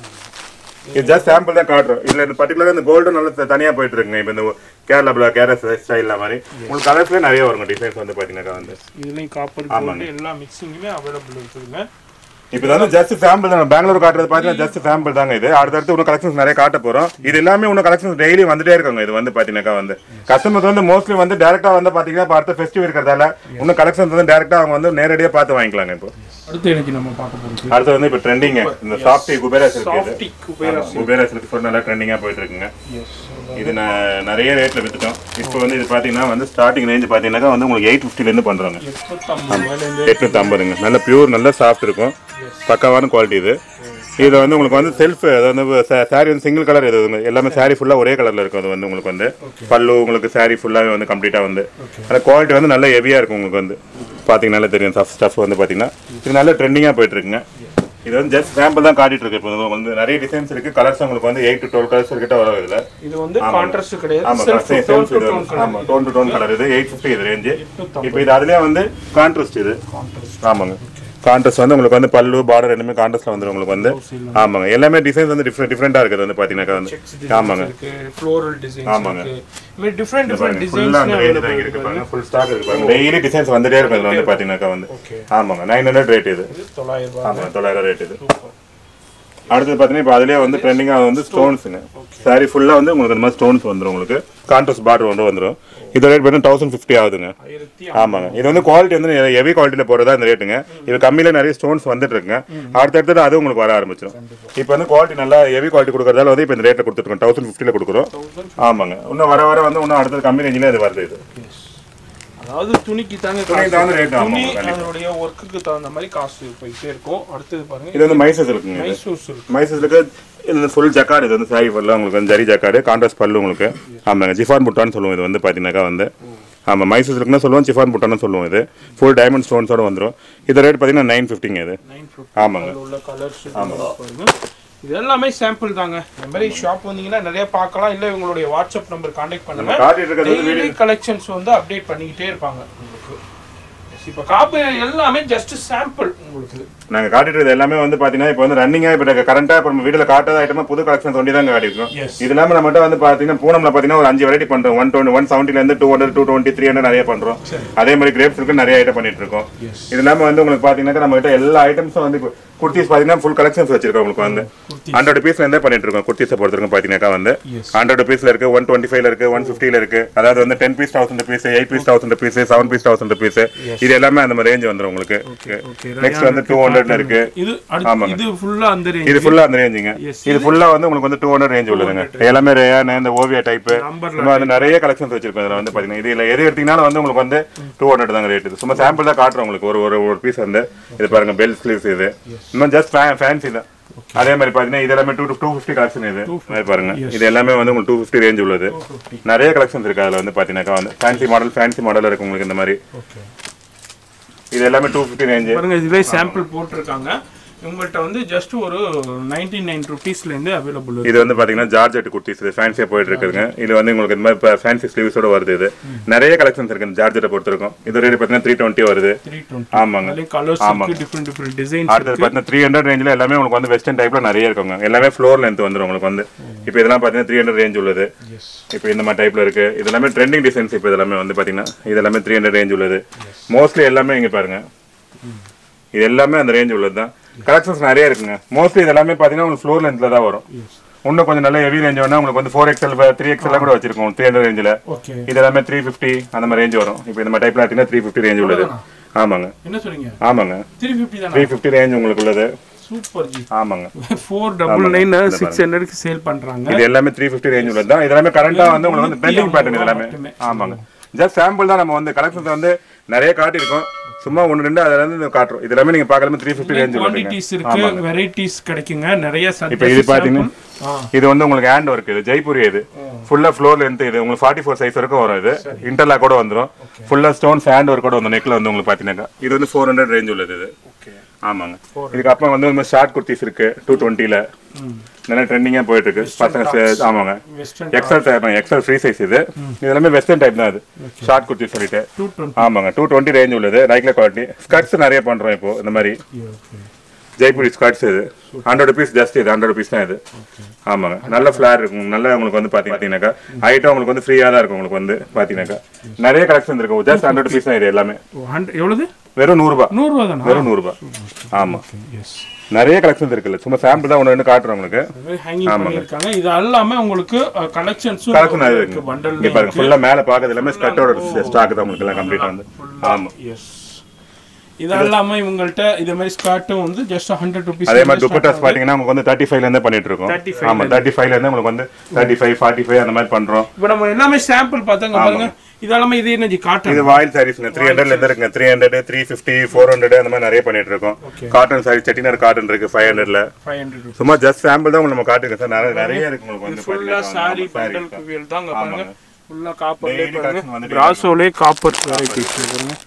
இது ஜஸ்ட் சாம்பிள் தான் காட்டுறோம் இதில் இந்த பர்டிகுலராக இந்த கோல்டு நல்லா தனியாக போயிட்டு இருக்குங்க இப்போ இந்த கேரளா கேரளா ஸ்டைலில் மாதிரி உங்களுக்கு கலர்ஸ்லேயே நிறைய வருங்க டிசைன்ஸ் வந்து பார்த்தீங்கன்னாக்கா வந்து இதுலேயும் காப்பர் கோல்டு எல்லா மிக்சிங்குமே அவைலபிள் இருக்குதுங்க இப்போ இது வந்து ஜஸ்ட் சாம்பிள் தான் பெங்களூர் காட்டுறது பார்த்தீங்கன்னா ஜஸ்ட் சாம்பிள் தாங்க இது அடுத்தடுத்து இன்னும் கலெக்ஷன்ஸ் நிறைய காட்ட போறோம் இது எல்லாமே இன்னும் கலெக்ஷன்ஸ் டெய்லி வந்துட்டே இருக்காங்க இது வந்து பார்த்தீங்கன்னாக்கா வந்து கஸ்டமர்ஸ் வந்து மோஸ்ட்லி வந்து டேரக்டா வந்து பார்த்தீங்கன்னா இப்ப அடுத்த ஃபெஸ்டிவல் இருக்கிறதால இன்னும் கலெக்ஷன்ஸ் வந்து டேரக்டா அவங்க வந்து நேரடியாக பார்த்து வாங்கிக்கலாங்க இப்போ அடுத்து எனக்கு நம்ம பார்க்க போகிறது அடுத்து வந்து இப்போ ட்ரெண்டிங் இந்த சாஃப்டி குபேரா சில்க் இது சாஃப்டி குபேரா குபேரா சில்க் ஃபுட் நல்லா ட்ரெண்டிங்காக போயிட்டு இருக்குங்க எஸ் இது நான் நிறைய ரேட்ல வித்துட்டோம் இப்போ வந்து இது பார்த்தீங்கன்னா வந்து ஸ்டார்டிங் ரேஞ்ச் பார்த்தீங்கன்னாக்கா வந்து உங்களுக்கு எயிட் ஃபிஃப்டிலேருந்து பண்ணுறாங்க எட்நூத்தம்பது ரூபாயிலேருந்து எட்நூத்தி ஐம்பதுங்க நல்ல பியூர் நல்ல சாஃப்ட் இருக்கும் பக்காவான குவாலிட்டி இது இதில் வந்து உங்களுக்கு வந்து செல்ஃப் அது வந்து சாரி வந்து சிங்கிள் கலர் இது வந்து எல்லாமே சாரி ஃபுல்லாக ஒரே கலரில் இருக்கும் அது வந்து உங்களுக்கு வந்து பல்லு உங்களுக்கு சாரி ஃபுல்லாகவே வந்து கம்ப்ளீட்டாக வந்து அந்த குவாலிட்டி வந்து நல்ல ஹெவியாக இருக்கும் உங்களுக்கு வந்து பார்த்தீங்கன்னா நல்லா தெரியும் ஸ்டஃப் வந்து பார்த்தீங்கன்னா இது நல்ல ட்ரெண்டிங்காக போயிட்டு இருக்குங்க இது வந்து ஜஸ்ட் சாம்பிள் தான் காட்டிட்டு இருக்கு இப்போ உங்களுக்கு வந்து நிறைய டிசைன்ஸ் இருக்கு கலர்ஸ் உங்களுக்கு வந்து எயிட் டு டுவெல் கலர்ஸ் கிட்ட வரும் இதுல இது வந்து கான்ட்ராஸ்ட் கிடையாது ஆமா self same- tone same to இது டோன் வந்து. ஆமா டோன் டு டோன் கலர் இது எயிட் ஃபிஃப்டி இது ரேஞ்சு இப்போ இது அதுலயே வந்து கான்ட்ராஸ்ட் இது ஆமாங்க கான்ட்ராஸ்ட் வந்து உங்களுக்கு வந்து பல்லு பார்டர் ரெண்டுமே கான்ட்ராஸ்ட்ல வந்துரும் உங்களுக்கு வந்து ஆமாங்க எல்லாமே டிசைன்ஸ் வந்து டிஃப்ரெண்ட் டிஃப்ரெண்டா இருக்குது வந்து பாத்தீங்கன்னா வந்து ஆமாங்க இருக்கு ஃப்ளோரல் டிசைன்ஸ் ஆமாங்க. இருக்கு இது மாதிரி டிஃப்ரெண்ட் டிஃப்ரெண்ட் ஃபுல்லா அந்த ரேஞ்ச் தான் டிசைன்ஸ் இருக்கு பாருங்க ஃபுல் ஸ்டாக் இருக்கு பாருங்க டெய்லி டிசைன்ஸ் வந்துட்டே இருக்கும் இதுல வந்து பாத்தீங்கன்னாக்கா வந்து ஓகே ஆமாங்க நைன் ஹண்ட்ரட் ரேட் இது தொள்ளாயிரம் ரூபாய் ஆமா தொள்ளாயிரம் ரேட் இது அடுத்தது பார்த்தீங்கன்னா இப்போ அதுலேயே வந்து ட்ரெண்டிங்காக வந்து ஸ்டோன்ஸுங்க சாரி ஃபுல்லாக வந்து உங்களுக்கு இந்த மாதிரி ஸ்டோன்ஸ் வந்துடும் உங்களுக்கு கான்ட்ராஸ்ட் பார்டர் ஒன்று வந்துடும் இது ரேட் பார்த்தீங்கன்னா தௌசண்ட் ஃபிஃப்டி ஆகுதுங்க ஆயிரத்தி ஆமாங்க இது வந்து குவாலிட்டி வந்து ஹெவி குவாலிட்டியில் போகிறதா இந்த ரேட்டுங்க இது கம்மியில் நிறைய ஸ்டோன்ஸ் வந்துட்டு இருக்குங்க அடுத்தடுத்தது அது உங்களுக்கு வர ஆரம்பிச்சிடும் இப்போ வந்து குவாலிட்டி நல்லா ஹெவி குவாலிட்டி கொடுக்கறதால வந்து இப்போ இந்த ரேட்டில் கொடுத்துருக்கோம் தௌசண்ட் ஃபிஃப்டியில் கொடுக்குறோம் ஆமாங்க இன்னும் வர வர வந்து இன்னும் அடுத்தது கம்மி ரேஞ்சில் இது வருது இது அதாவது துணிக்கு தாங்க துணிக்கு தகுந்த rate ஆகும், துணி கண்டிப்பா. அதனுடைய ஒர்க்குக்கு தகுந்த மாதிரி காசு போயிட்டே இருக்கும் அடுத்தது பாருங்க இது வந்து மைசஸ் இருக்குங்க இது மைசூர் சில்க் மைசூருக்கு இது ஃபுல் ஜக்காடு இது வந்து சாரி ஃபுல்லாக உங்களுக்கு வந்து ஜரி ஜக்காடு கான்ட்ராஸ்ட் பல்லு உங்களுக்கு ஆமாங்க ஜிஃபான் புட்டான்னு சொல்லுவோம் இது வந்து பார்த்தீங்கன்னாக்கா வந்து ஆமாம் மைசூர் சில்க்னு சொல்லுவோம் ஜிஃபான் புட்டான்னு சொல்லுவோம் இது ஃபுல் டைமண்ட் ஸ்டோன்ஸோட வந்துடும் இது ரேட் பார்த்தீங்கன்னா நைன் ஃபிஃப்டிங்க இது நைன் ஃபிஃப்டி ஆமாங்க உள்ள கலர்ஸ் பாருங்க இது எல்லாமே சாம்பிள் தாங்க இந்த மாதிரி ஷாப் வந்தீங்கன்னா நிறைய பார்க்கலாம் இல்லை உங்களுடைய வாட்ஸ்அப் நம்பர் கான்டாக்ட் பண்ணுங்க காட்டிட்டு இருக்கிறது வந்து டெய்லி கலெக்ஷன்ஸ் வந்து அப்டேட் பண்ணிக்கிட்டே இருப்பாங்க உங்களுக்கு இப்போ காப்பி எல்லாமே ஜஸ்ட் சாம்பிள் உங்களுக்கு நாங்கள் காட்டிட்டு இருக்கிறது எல்லாமே வந்து பார்த்தீங்கன்னா இப்போ வந்து ரன்னிங்காக இப்போ கரண்ட்டாக இப்போ நம்ம வீட்டில் காட்டாத ஐட்டமாக புது கலெக்ஷன்ஸ் ஒண்டி தான் காட்டியிருக்கோம் Yes. இது இல்லாமல் நம்மகிட்ட வந்து பார்த்தீங்கன்னா பூனம்ல பார்த்தீங்கன்னா ஒரு அஞ்சு வெரைட்டி பண்ணுறோம் ஒன் டுவெண்ட்டி ஒன் செவன்ட்டிலேருந்து two hundred two twenty three hundred நிறைய பண்ணுறோம் அதே மாதிரி கிரேப்ஸ் இருக்கு நிறைய ஐட்டம் பண்ணிட்டு இருக்கோம் Yes. இது இல்லாமல் வந்து உங்களுக்கு பார்த்தீங்கன்னா நம்ம கிட்ட எல்லா ஐட்டம்ஸும் வந்து இப்போ குர்த்திஸ் பார்த்தீங்கன்னா ஃபுல் கலெக்ஷன்ஸ் வச்சிருக்கோம் உங்களுக்கு வந்து ஹண்ட்ரட் பீஸ்ல இருந்தே பண்ணிட்டு இருக்கோம் குர்த்திஸை பொறுத்தவரைக்கும் பார்த்தீங்கன்னாக்கா வந்து Yes. ஹண்ட்ரட் பீஸ்ல இருக்கு ஒன் டுவெண்ட்டி ஃபைவ்ல இருக்கு ஒன் ஃபிஃப்டில இருக்கு அதாவது வந்து ten piece thousand piece eight piece thousand piece seven piece thousand piece இது எல்லாமே அந்த மாதிரி ரேஞ்ச் வந்துடும் உங்களுக்கு okay. நெக்ஸ்ட் வந்து டூ ஹண்ட்ரட்ல இருக்கு இது அடுத்து இது ஃபுல்லா அந்த ரேஞ்ச் இது ஃபுல்லா அந்த ரேஞ்சுங்க Yes. இது ஃபுல்லா வந்து உங்களுக்கு வந்து டூ ஹண்ட்ரட் ரேஞ்ச் உள்ளதுங்க எல்லாமே ரேயான் இந்த ஓவியா டைப் Number சும்மா வந்து நிறைய கலெக்ஷன்ஸ் வச்சிருக்கோம் இதுல வந்து பாத்தீங்கன்னா இதுல எது எடுத்தீங்கனாலும் வந்து உங்களுக்கு வந்து டூ ஹண்ட்ரட் தாங்க ரேட் இது சும்மா சாம்பிள் தான் காட்டுறோம் உங்களுக்கு ஒரு ஒரு ஒரு பீஸ் வந்து இது பாருங்க பெல் ஸ்லீவ்ஸ் இது இன்னும் ஜஸ்ட் ஃபேன்சி தான் அதே மாதிரி பாத்தீங்கன்னா இது எல்லாமே டூ டூ ஃபிஃப்டி கலெக்ஷன் இது இது பாருங்க இது எல்லாமே வந்து உங்களுக்கு டூ ஃபிஃப்டி ரேஞ்ச் உள்ளது நிறைய கலெக்ஷன்ஸ் இருக்கு அதுல வந்து பாத்தீங்கன்னாக்கா வந்து ஃபேன்சி மாடல் ஃபேன்சி மாடல் இருக்கு உங்களுக்கு இந்த மாதிரி ஓகே இது எல்லாமே டூ ஃபிஃப்டி ரேஞ்சு பாருங்க இதுவே சாம்பிள் போட்டிருக்காங்க உங்கள்கிட்ட வந்து ஜஸ்ட் ஒரு நைன்டி நைன் ருபீஸ்லேருந்து அவைலபிள் இருக்கு இது வந்து பாத்தீங்கன்னா ஜார்ஜெட் குர்த்திஸ் இது ஃபேன்சியா போயிட்டு இருக்குதுங்க இது வந்து உங்களுக்கு இந்த மாதிரி ஃபேன்சி ஸ்லீவ்ஸோட வருது இது நிறைய கலெக்ஷன்ஸ் இருக்கு இந்த ஜார்ஜெட்டை பொறுத்திருக்கும் இது ரேட் பாத்தீங்கன்னா த்ரீ டுவெண்ட்டி வருது த்ரீ டுவெண்ட்டி ஆமாங்க அதுலேயும் கலர்ஸ் இருக்கு டிஃப்ரெண்ட் டிஃப்ரெண்ட் டிசைன்ஸ் அடுத்தது பாத்தீங்கன்னா த்ரீ ஹண்ட்ரட் ரேஞ்சில் எல்லாமே உங்களுக்கு வந்து வெஸ்டர்ன் டைப்ல நிறைய இருக்குங்க எல்லாமே ஃப்ளோர் லென்த் வந்துடும் உங்களுக்கு வந்து இப்போ இதெல்லாம் பாத்தீங்கன்னா த்ரீ ஹண்ட்ரட் ரேஞ்ச் உள்ளது எஸ் இப்போ இந்த மாதிரி டைப்ல இருக்கு இது எல்லாமே ட்ரெண்டிங் டிசைன்ஸ் இப்போ இதெல்லாமே வந்து பாத்தீங்கன்னா இது எல்லாமே த்ரீ ஹண்ட்ரட் ரேஞ்ச் உள்ளது மோஸ்ட்லி எல்லாமே இங்க பாருங்க இது எல்லாமே அந்த ரேஞ்ச் உள்ளது தான் கலெக்ஷன்ஸ் நிறைய இருக்குங்க மோஸ்ட்லி இது எல்லாமே பாத்தீங்கன்னா உங்களுக்கு ஃப்ளோர் லென்த்ல தான் வரும் இன்னும் கொஞ்சம் நல்ல ஹெவி ரேஞ்ச் வேணா உங்களுக்கு வந்து ஃபோர் எக்ஸ்எல் த்ரீ எக்ஸ்எல் கூட வச்சிருக்கோம் த்ரீ ஹண்ட்ரட் ரேஞ்சில் ஓகே இது எல்லாமே த்ரீ ஃபிஃப்டி அந்த மாதிரி ரேஞ்ச் வரும் இப்போ இந்த மாதிரி டைப்ல பார்த்தீங்கன்னா த்ரீ ஃபிஃப்டி ரேஞ்ச் உள்ளது ஆமாங்க என்ன சொல்றீங்க ஆமாங்க த்ரீ ஃபிஃப்டி தானே த்ரீ ஃபிஃப்டி ரேஞ்ச் உங்களுக்கு உள்ளது சூப்பர் ஜி ஆமாங்க ஃபோர் டபுள் நைன் சிக்ஸ் ஹண்ட்ரட்க்கு சேல் பண்றாங்க இது எல்லாமே த்ரீ ஃபிஃப்டி ரேஞ்ச் உள்ளது தான் இது எல்லாமே கரண்டா வந்து உங்களுக்கு வந்து ட்ரெண்டிங் பேட்டர்ன் இது எல்லாமே ஆமாங்க ஜஸ்ட் சாம்பிள் தான் நம்ம வந்து கலெக்ஷன்ஸ் வந்து நிறைய காட்டியிருக்கோம் சும்மா ஒன்று ரெண்டு அதுல இருந்து காட்டுறோம் இது எல்லாமே நீங்க பார்க்கலாம் த்ரீ ஃபிஃப்டி ரேஞ்ச் உள்ளதுங்க குவான்டிட்டிஸ் இருக்கு வெரைட்டிஸ் கிடைக்குங்க நிறைய இப்போ இது பாத்தீங்கன்னா ஆ இது வந்து உங்களுக்கு ஹேண்ட் ஒர்க் இது ஜெய்ப்பூரி இது ஃபுல்லா ஃப்ளோர் லென்த் இது உங்களுக்கு ஃபார்ட்டி ஃபோர் சைஸ் வரைக்கும் வரும் இது இன்டர்லாக் கூட வந்துரும் ஃபுல்லா ஸ்டோன்ஸ் ஹேண்ட் ஒர்க் கூட வந்து நெக்ல வந்து உங்களுக்கு பாத்தீங்கன்னா இது வந்து ஃபோர் ஹண்ட்ரட் ரேஞ்ச் உள்ளது இது ஓகே ஆமாங்க இதுக்கு அப்புறம் வந்து இந்த ஷார்ட் குர்த்திஸ் இருக்கு டூ டுவெண்ட்டில நல்லா ட்ரெண்டிங்கா போயிட்டு இருக்கு பசங்க சே- ஆமாங்க western XL type XL free size இது இது எல்லாமே வெஸ்டர்ன் டைப் தான் இது ஷார்ட் குர்த்தி சொல்லிட்டு டூ டுவெண்ட்டி ஆமாங்க டூ டுவெண்ட்டி ரேஞ்ச் உள்ளது ரைக்ல குவாலிட்டி ஸ்கர்ட்ஸ் நிறைய பண்றோம் இப்போ இந்த மாதிரி ஓகே ஜெய்ப்பூரி ஸ்கர்ட்ஸ் இது ஹண்ட்ரட் ருபீஸ் ஜஸ்ட் இது ஹண்ட்ரட் ருபீஸ் தான் இது ஆமாங்க நல்ல ஃபிளார் இருக்கும் நல்ல உங்களுக்கு வந்து பாத்தீங்கன்னாக்கா ஐட்டம் உங்களுக்கு வந்து ஃப்ரீயா தான் இருக்கும் உங்களுக்கு வந்து பாத்தீங்கன்னாக்கா நிறைய கலெக்ஷன் இருக்கும் ஜஸ்ட் ஹண்ட்ரட் ருபீஸ் தான் இது எல்லாமே ஹண்ட்ரட் எவ்வளவு வெறும் நூறுபா நூறுரூவா தானா வெறும் நூறுபா ஆமா எஸ் நிறைய கலெக்ஷன்ஸ் இருக்குல்ல சும்மா சாம்பிள் தான் ஒன்று ரெண்டு காட்டுறோம் உங்களுக்கு ஹேங்கிங் பண்ணியிருக்காங்க இது எல்லாமே உங்களுக்கு கலெக்ஷன்ஸும் கலெக்ஷன் அது இருக்கு பண்டல் இங்க பாருங்க ஃபுல்லா மேல பாக்குறது எல்லாமே ஸ்கர்ட்டோட ஸ்டாக் தான் உங்களுக்கு எல்லாம் கம்ப்ளீட்டா வந்து ஆமா எஸ் இது எல்லாமே இவங்கள்ட்ட இதே மாதிரி ஸ்கர்ட்டும் வந்து ஜஸ்ட் ஹண்ட்ரட் ருபீஸ் அதே மாதிரி துப்பட்டாஸ் பாத்தீங்கன்னா உங்களுக்கு வந்து தேர்ட்டி ஃபைவ்ல இருந்தே பண்ணிட்டு இருக்கோம் 35 ஆமா தேர்ட்டி ஃபைவ்ல இருந்து உங்களுக்கு வந்து தேர்ட்டி ஃபைவ் ஃபார்ட்டி ஃபைவ் அந்த மாதிரி பண்றோம் இப்போ நம்ம எல்லாமே சாம்பிள் பார்த்தாங்க பாருங்க இது எல்லாமே இது என்ன ஜி காட்டன் இது வாயில் சாரீஸ்ங்க த்ரீ ஹண்ட்ரட்ல இருந்து இருக்குங்க three hundred three fifty four hundred அந்த மாதிரி நிறைய பண்ணிட்டு இருக்கோம் காட்டன் சாரி செட்டினார் காட்டன் இருக்கு ஃபைவ் ஹண்ட்ரட்ல ஃபைவ் ஹண்ட்ரட் சும்மா ஜஸ்ட் சாம்பிள் தான் உங்களுக்கு நம்ம காட்டுங்க சார் நிறைய நிறைய இருக்கு உங்களுக்கு வந்து ஃபுல்லா பாத்தீங்கன்னா சாரி ஆமா, saree பண்டல் குவியல் தாங்க பாருங்க ஆமாங்க. ஃபுல்லா காப்பர்லே Daily பாருங்க collection வந்துட்டே பிராசோலே காப்பர் வெரைட்டிஸ் பாருங்க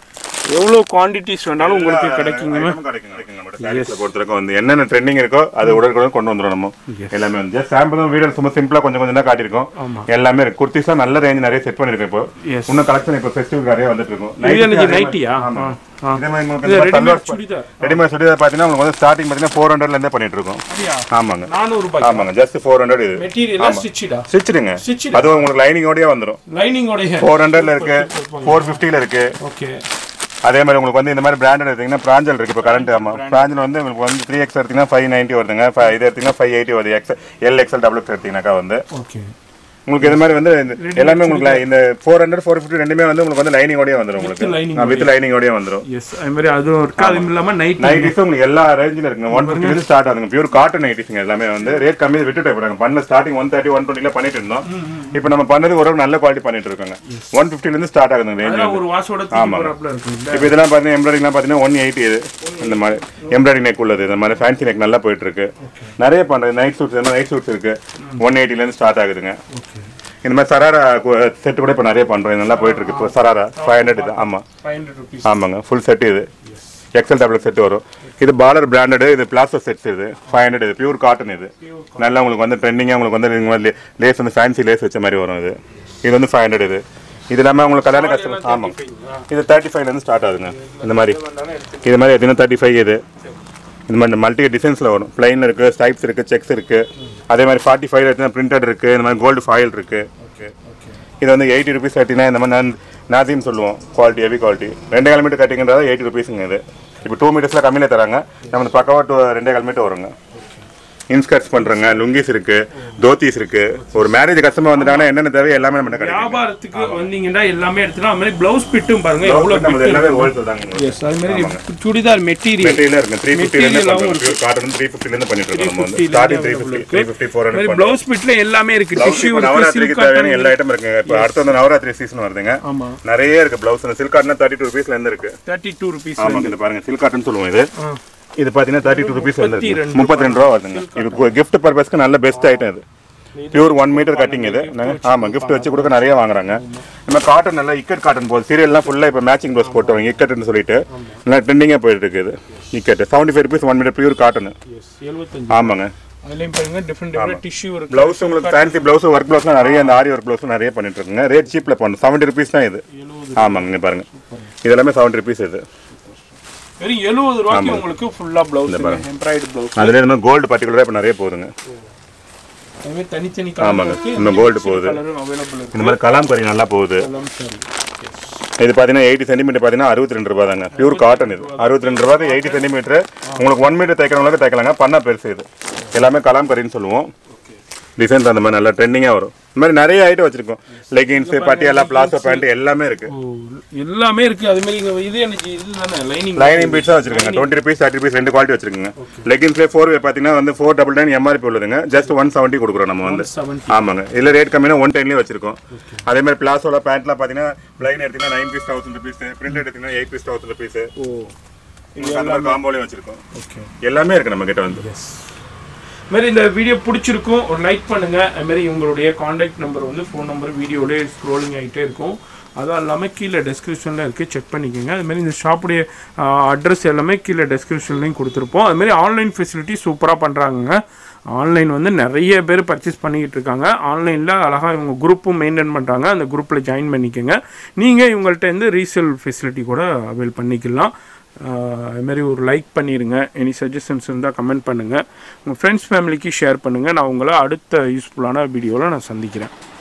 எவ்வளோ குவான்டிட்டிஸ் வேணாலும் உங்களுக்கு கிடைக்குங்க ஐட்டமும் கிடைக்கும், கிடைக்கும். நம்மட்ட sarees-ல பொறுத்தவரைக்கும் வந்து என்னென்ன ட்ரெண்டிங் இருக்கோ அது உடனுக்குடன் கொண்டு வந்துடும் நம்ம எல்லாமே வந்து ஜஸ்ட் சாம்பிள் வீடியோ சும்மா சிம்பிளா கொஞ்சம் கொஞ்சம் தான் காட்டியிருக்கோம் எல்லாமே இருக்கு குர்த்திஸ்லாம் நல்ல ரேஞ்ச் நிறைய செட் பண்ணிருக்கோம் இப்போ Yes. இன்னும் கலெக்ஷன் இப்போ ஃபெஸ்டிவல் நிறைய வந்துட்டு இருக்கும் இது எனக்கு Nights நைட்டியா ஆமா. ஆ இதே மாதிரி உங்களுக்கு இது இந்த ரெடிமேட் சல்வார் சுடிதார் ரெடிமேட் சுடிதார் பார்த்தீங்கன்னா உங்களுக்கு வந்து ஸ்டார்டிங் பார்த்தீங்கன்னா ஃபோர் ஹண்ட்ரட்ல இருந்தே பண்ணிட்டு இருக்கோம் அப்படியா ஆமாங்க நானூறு ரூபாய் ஆமாங்க ஜஸ்ட் ஃபோர் ஹண்ட்ரட் இது மெட்டீரியலா ஸ்டிச்சுடா ஸ்டிச்சுடுங்க Stitched. அது உங்களுக்கு லைனிங்கோடய வந்துடும் லைனிங்கோடைய ஃபோர் ஹண்ட்ரட்ல இருக்கு ஃபோர் ஃபிஃப்டியில் இருக்கு ஓகே அதே மாதிரி உங்களுக்கு வந்து இந்த மாதிரி பிராண்டட் எடுத்தீங்கன்னா பிராஞ்சல் இருக்கு இப்போ கரண்ட் ஆமா பிராஞ்சல் வந்து உங்களுக்கு வந்து த்ரீ எக்ஸ் எடுத்தீங்கன்னா ஃபைவ் நைன்ட்டி வருதுங்க Fi- இது எடுத்தீங்கன்னா ஃபைவ் எயிட்டி வருது X L XL double X எடுத்தீங்கன்னாக்கா வந்து ஓகே உங்களுக்கு இது மாதிரி வந்து இந்த எல்லாமே உங்களுக்கு li- இந்த ஃபோர் ஹண்ட்ரட் ஃபோர் ஃபிஃப்டி ரெண்டுமே வந்து உங்களுக்கு வந்து லைனிங்கோடய வந்துடும் lining உங்களுக்கு வித் லைனிங்கோடய வந்துடும் எஸ் அது மாதிரி அதுவும் இருக்கு அதுவும் இல்லாம நைட் நைட்டிஸ் உங்களுக்கு எல்லா ரேஞ்சில் இருக்குங்க ஒன் ஃபிஃப்டிலேருந்து ஸ்டார்ட் ஆகுங்க பியூர் காட்டன் நைட்டிஸ்ங்க எல்லாமே வந்து ரேட் கம்மி விட்டுட்டு போறாங்க பண்ண ஸ்டார்டிங் ஒன் தேர்ட்டி ஒன் டுவெண்ட்டில பண்ணிட்டு இருந்தோம் இப்போ நம்ம பண்ணது ஒரு நல்ல குவாலிட்டி பண்ணிட்டு இருக்கோங்க ஒன் ஃபிஃப்டிலேருந்து ஸ்டார்ட் ஆகுதுங்க ரேஞ்ச் அதெல்லாம் ஒரு வாஷோட தூக்கி போறாப்ல இருக்குங்க இப்போ இதெல்லாம் பார்த்தீங்கன்னா எம்ப்ராய்டிங்லாம் பார்த்தீங்கன்னா ஒன் எயிட்டி இது இந்த மாதிரி எம்ப்ராய்டிங் நெக் உள்ளது இந்த மாதிரி ஃபேன்சி நெக் நல்லா போயிட்டு இருக்கு நிறைய பண்ணுறது நைட் சூட்ஸ் இந்த நைட் சூட்ஸ் இருக்கு ஒன் எயிட்டிலேருந்து ஸ்டார்ட் ஆகுதுங்க இந்த மாதிரி சராரா செட் கூட இப்போ நிறைய பண்ணுறோம் இது நல்லா போயிட்டு இருக்கு இப்போ சராரா ஃபைவ் ஹண்ட்ரட் இது ஆமாம் ஃபைவ் ஹண்ட்ரட் ருபீஸ் ஆமாங்க ஃபுல் செட் இது எக்ஸல் டபுள் செட் வரும் இது பாலர் பிராண்டட் இது பிளாஸ்டோ செட்ஸ் இது ஃபைவ் ஹண்ட்ரட் இது பியூர் காட்டன் இது நல்லா உங்களுக்கு வந்து ட்ரெண்டிங்காக உங்களுக்கு வந்து இந்த மாதிரி லேஸ் வந்து ஃபேன்சி லேஸ் வச்ச மாதிரி வரும் இது இது வந்து ஃபைவ் ஹண்ட்ரட் இது இது இல்லாமல் உங்களுக்கு கல்யாண கஸ்டமர் ஆமாம் இது தேர்ட்டி ஃபைவ்லேருந்து ஸ்டார்ட் ஆகுதுங்க இந்த மாதிரி இது மாதிரி எதுனா தேர்ட்டி ஃபைவ் இது இந்த மாதிரி மல்டி டிசைன்ஸில் வரும் பிளைன் இருக்குது ஸ்டைப்ஸ் இருக்குது செக்ஸ் இருக்குது அதே மாதிரி ஃபார்ட்டி ஃபைவ் எடுத்தீங்கன்னா பிரிண்டட் இருக்குது இந்த மாதிரி கோல்டு ஃபாயில் இருக்குது ஓகே ஓகே இது வந்து எயிட்டி ருபீஸ் கட்டினா இந்த மாதிரி நான் நாசின்னு சொல்லுவோம் குவாலிட்டி ஹெவி குவாலிட்டி ரெண்டே கால் மீட்டர் கட்டிங்கன்றது எயிட்டி ருபீஸுங்க இது இப்போ டூ மீட்டர்ஸில் கம்மியில் தராங்க நம்ம இந்த பக்கவா டூ ரெண்டே கால் மீட்டர் வருங்க இன்ஸ்கர்ட்ஸ் பண்ணுறோங்க லுங்கிஸ் இருக்கு தோத்திஸ் இருக்கு ஒரு மேரேஜ் கஸ்டமர் வந்துட்டாங்கன்னா என்னென்ன தேவை எல்லாமே நம்ம கிடைக்கும் வியாபாரத்துக்கு வந்தீங்கன்னா எல்லாமே எடுத்துக்கலாம் அது மாதிரி பிளவுஸ் பிட்டும் பாருங்க எவ்வளவு நம்ம எல்லாமே ஹோல்சேல் தாங்க எஸ் அது மாதிரி சுடிதார் மெட்டீரியல் மெட்டீரியல் இருக்கு த்ரீ ஃபிஃப்டிலேருந்து Material-ஆவும் பண்ணுறோம் காட்டன் த்ரீ ஃபிஃப்டிலேருந்து பண்ணிட்டு இருக்கோம் நம்ம வந்து 350 starting three level fifty three fifty four அது மாதிரி ஹண்ட்ரட் பிளவுஸ் பிட்ல எல்லாமே இருக்கு டிஷ்யூ இப்போ இருக்கு நவராத்திரிக்கு சில்க் தேவையான எல்லா ஐட்டம் இருக்குங்க இப்போ அடுத்து வந்து நவராத்திரி சீசன் வருதுங்க ஆமா நிறைய இருக்கு blouse silk cotton thirty two ருபீஸ்ல இருந்து இருக்கு தேர்ட்டி டூ ருபீஸ் ஆமாங்க இது பாருங்க சில்க் காட்டன் சொல்லுவோம் இது இது பாத்தீங்கன்னா தேர்ட்டி டூ ருபீஸ் வந்து முப்பத்தி ரெண்டு முப்பத்தி ரெண்டு ரூபா வருதுங்க இது கிஃப்ட் பர்பஸ்க்கு நல்ல பெஸ்ட் ஐட்டம் இது பியூர் ஒன் மீட்டர் கட்டிங் இது என்னங்க? ஆமா கிஃப்ட் வச்சு கொடுக்க நிறைய வாங்குறாங்க நம்ம காட்டன் நல்லா இக்கட் காட்டன் போகுது சீரியல்லாம் ஃபுல்லா இப்போ மேட்சிங் ப்ளவுஸ் போட்டு வாங்க இக்கட்னு சொல்லிட்டு நல்லா ட்ரெண்டிங்காக போயிட்டு இருக்கு இது ikat seventy five rupees one metre pure cotton எழுபத்தஞ்சு ஆமாங்க அதுலயும் பாருங்க டிஃப்ரெண்ட் டிஃப்ரெண்ட் டிஷ்யூ இருக்கு பிளவுஸ் உங்களுக்கு ஃபேன்சி பிளவுஸ் ஒர்க் பிளவுஸ்லாம் நிறைய அந்த ஆரி ஒர்க் பிளவுஸ் நிறைய பண்ணிட்டு இருக்குங்க ரேட் சீப்ல பண்ணும் செவன்டி ருபீஸ் தான் இது ஆமாங்க இங்க பாருங்க இது எல்லாமே செவன்டி ருபீஸ் இது வெறும் எழுபது ரூபாய்க்கு உங்களுக்கு ஃபுல்லா பிளவுஸ் எம்ப்ராய்டு பிளவுஸ் அதுல இந்த மாதிரி கோல்டு பர்டிகுலராக இப்போ நிறைய போகுதுங்க அதுவே தனித்தனி ஆமாங்க. கலர் இந்த gold போகுது. கலரும் அவைலபிள் இருக்கு இந்த மாதிரி கலாம் கறி நல்லா போகுது எல்லாம் சரி இது பார்த்தீங்கன்னா எயிட்டி சென்டிமீட்டர் பார்த்தீங்கன்னா அறுபத்தி ரெண்டு ரூபா தாங்க பியூர் காட்டன் இது அறுபத்தி ரெண்டு ரூபா எயிட்டி சென்டிமீட்டர் உங்களுக்கு ஒன் மீட்டர் தைக்கிறவங்களுக்கு தைக்கலாங்க பண்ணா பெருசு இது எல்லாமே கலாம் கறின்னு சொல்லுவோம் டிசைன்ஸ் அந்த மாதிரி நல்லா ட்ரெண்டிங்காக வரும் இந்த மாதிரி நிறைய ஐட்டம் வச்சிருக்கோம் லெகின்ஸ் பட்டியாலா பிளாசோ பேண்ட் எல்லாமே இருக்கு ஓ எல்லாமே இருக்கு அது மாதிரி இங்க இது எனக்கு இது தானே லைனிங் லைனிங் பீட்ஸாக வச்சிருக்காங்க டுவெண்ட்டி ருபீஸ் தேர்ட்டி ருபீஸ் ரெண்டு குவாலிட்டி வச்சிருக்காங்க லெகின்ஸ்லேயே ஃபோர் பார்த்தீங்கன்னா வந்து ஃபோர் டபுள் நைன் எம்ஆர்பி உள்ளதுங்க ஜஸ்ட் ஒன் செவன்ட்டி கொடுக்குறோம் நம்ம வந்து செவன்டி ஆமாங்க இதில் ரேட் கம்மினா ஒன் டென்லேயே வச்சிருக்கோம் அதே மாதிரி பிளாஸோட பேண்ட்லாம் பார்த்தீங்கன்னா ப்ளைன் எடுத்தீங்கன்னா nine piece thousand rupees print எடுத்தீங்கன்னா எயிட் பீஸ் தௌசண்ட் ருபீஸ் ஓ அந்த மாதிரி காம்போலையும் வச்சிருக்கோம் ஓகே எல்லாமே இருக்கு நம்ம கிட்ட வந்து மாதிரி இந்த வீடியோ பிடிச்சிருக்கும் ஒரு லைக் பண்ணுங்க அது மாதிரி உங்களுடைய காண்டாக்ட் நம்பர் வந்து ஃபோன் நம்பர் வீடியோலே ஸ்க்ரோலிங் ஆகிட்டே இருக்கும் அதுவும் இல்லாமல் கீழே டெஸ்கிரிப்ஷனில் இருக்குது செக் பண்ணிக்கோங்க அது மாதிரி இந்த ஷாப்புடைய அட்ரஸ் எல்லாமே கீழே டெஸ்கிரிப்ஷன்லையும் கொடுத்துருப்போம் அது மாதிரி ஆன்லைன் ஃபெசிலிட்டி சூப்பராக பண்ணுறாங்க ஆன்லைன் வந்து நிறைய பேர் பர்ச்சேஸ் பண்ணிக்கிட்டு இருக்காங்க ஆன்லைனில் அழகாக இவங்க குரூப்பும் மெயின்டைன் பண்ணுறாங்க அந்த குரூப்பில் ஜாயின் பண்ணிக்கோங்க நீங்கள் இவங்கள்ட்ட இருந்து ரீசேல் ஃபெசிலிட்டி கூட அவைல் பண்ணிக்கலாம் ஆஹ் அது மாதிரி ஒரு லைக் பண்ணிடுங்க எனி சஜஷன்ஸ் இருந்தால் கமெண்ட் பண்ணுங்கள் உங்கள் ஃப்ரெண்ட்ஸ் ஃபேமிலிக்கு ஷேர் பண்ணுங்கள் நான் உங்களை அடுத்த யூஸ்ஃபுல்லான வீடியோவில் நான் சந்திக்கிறேன்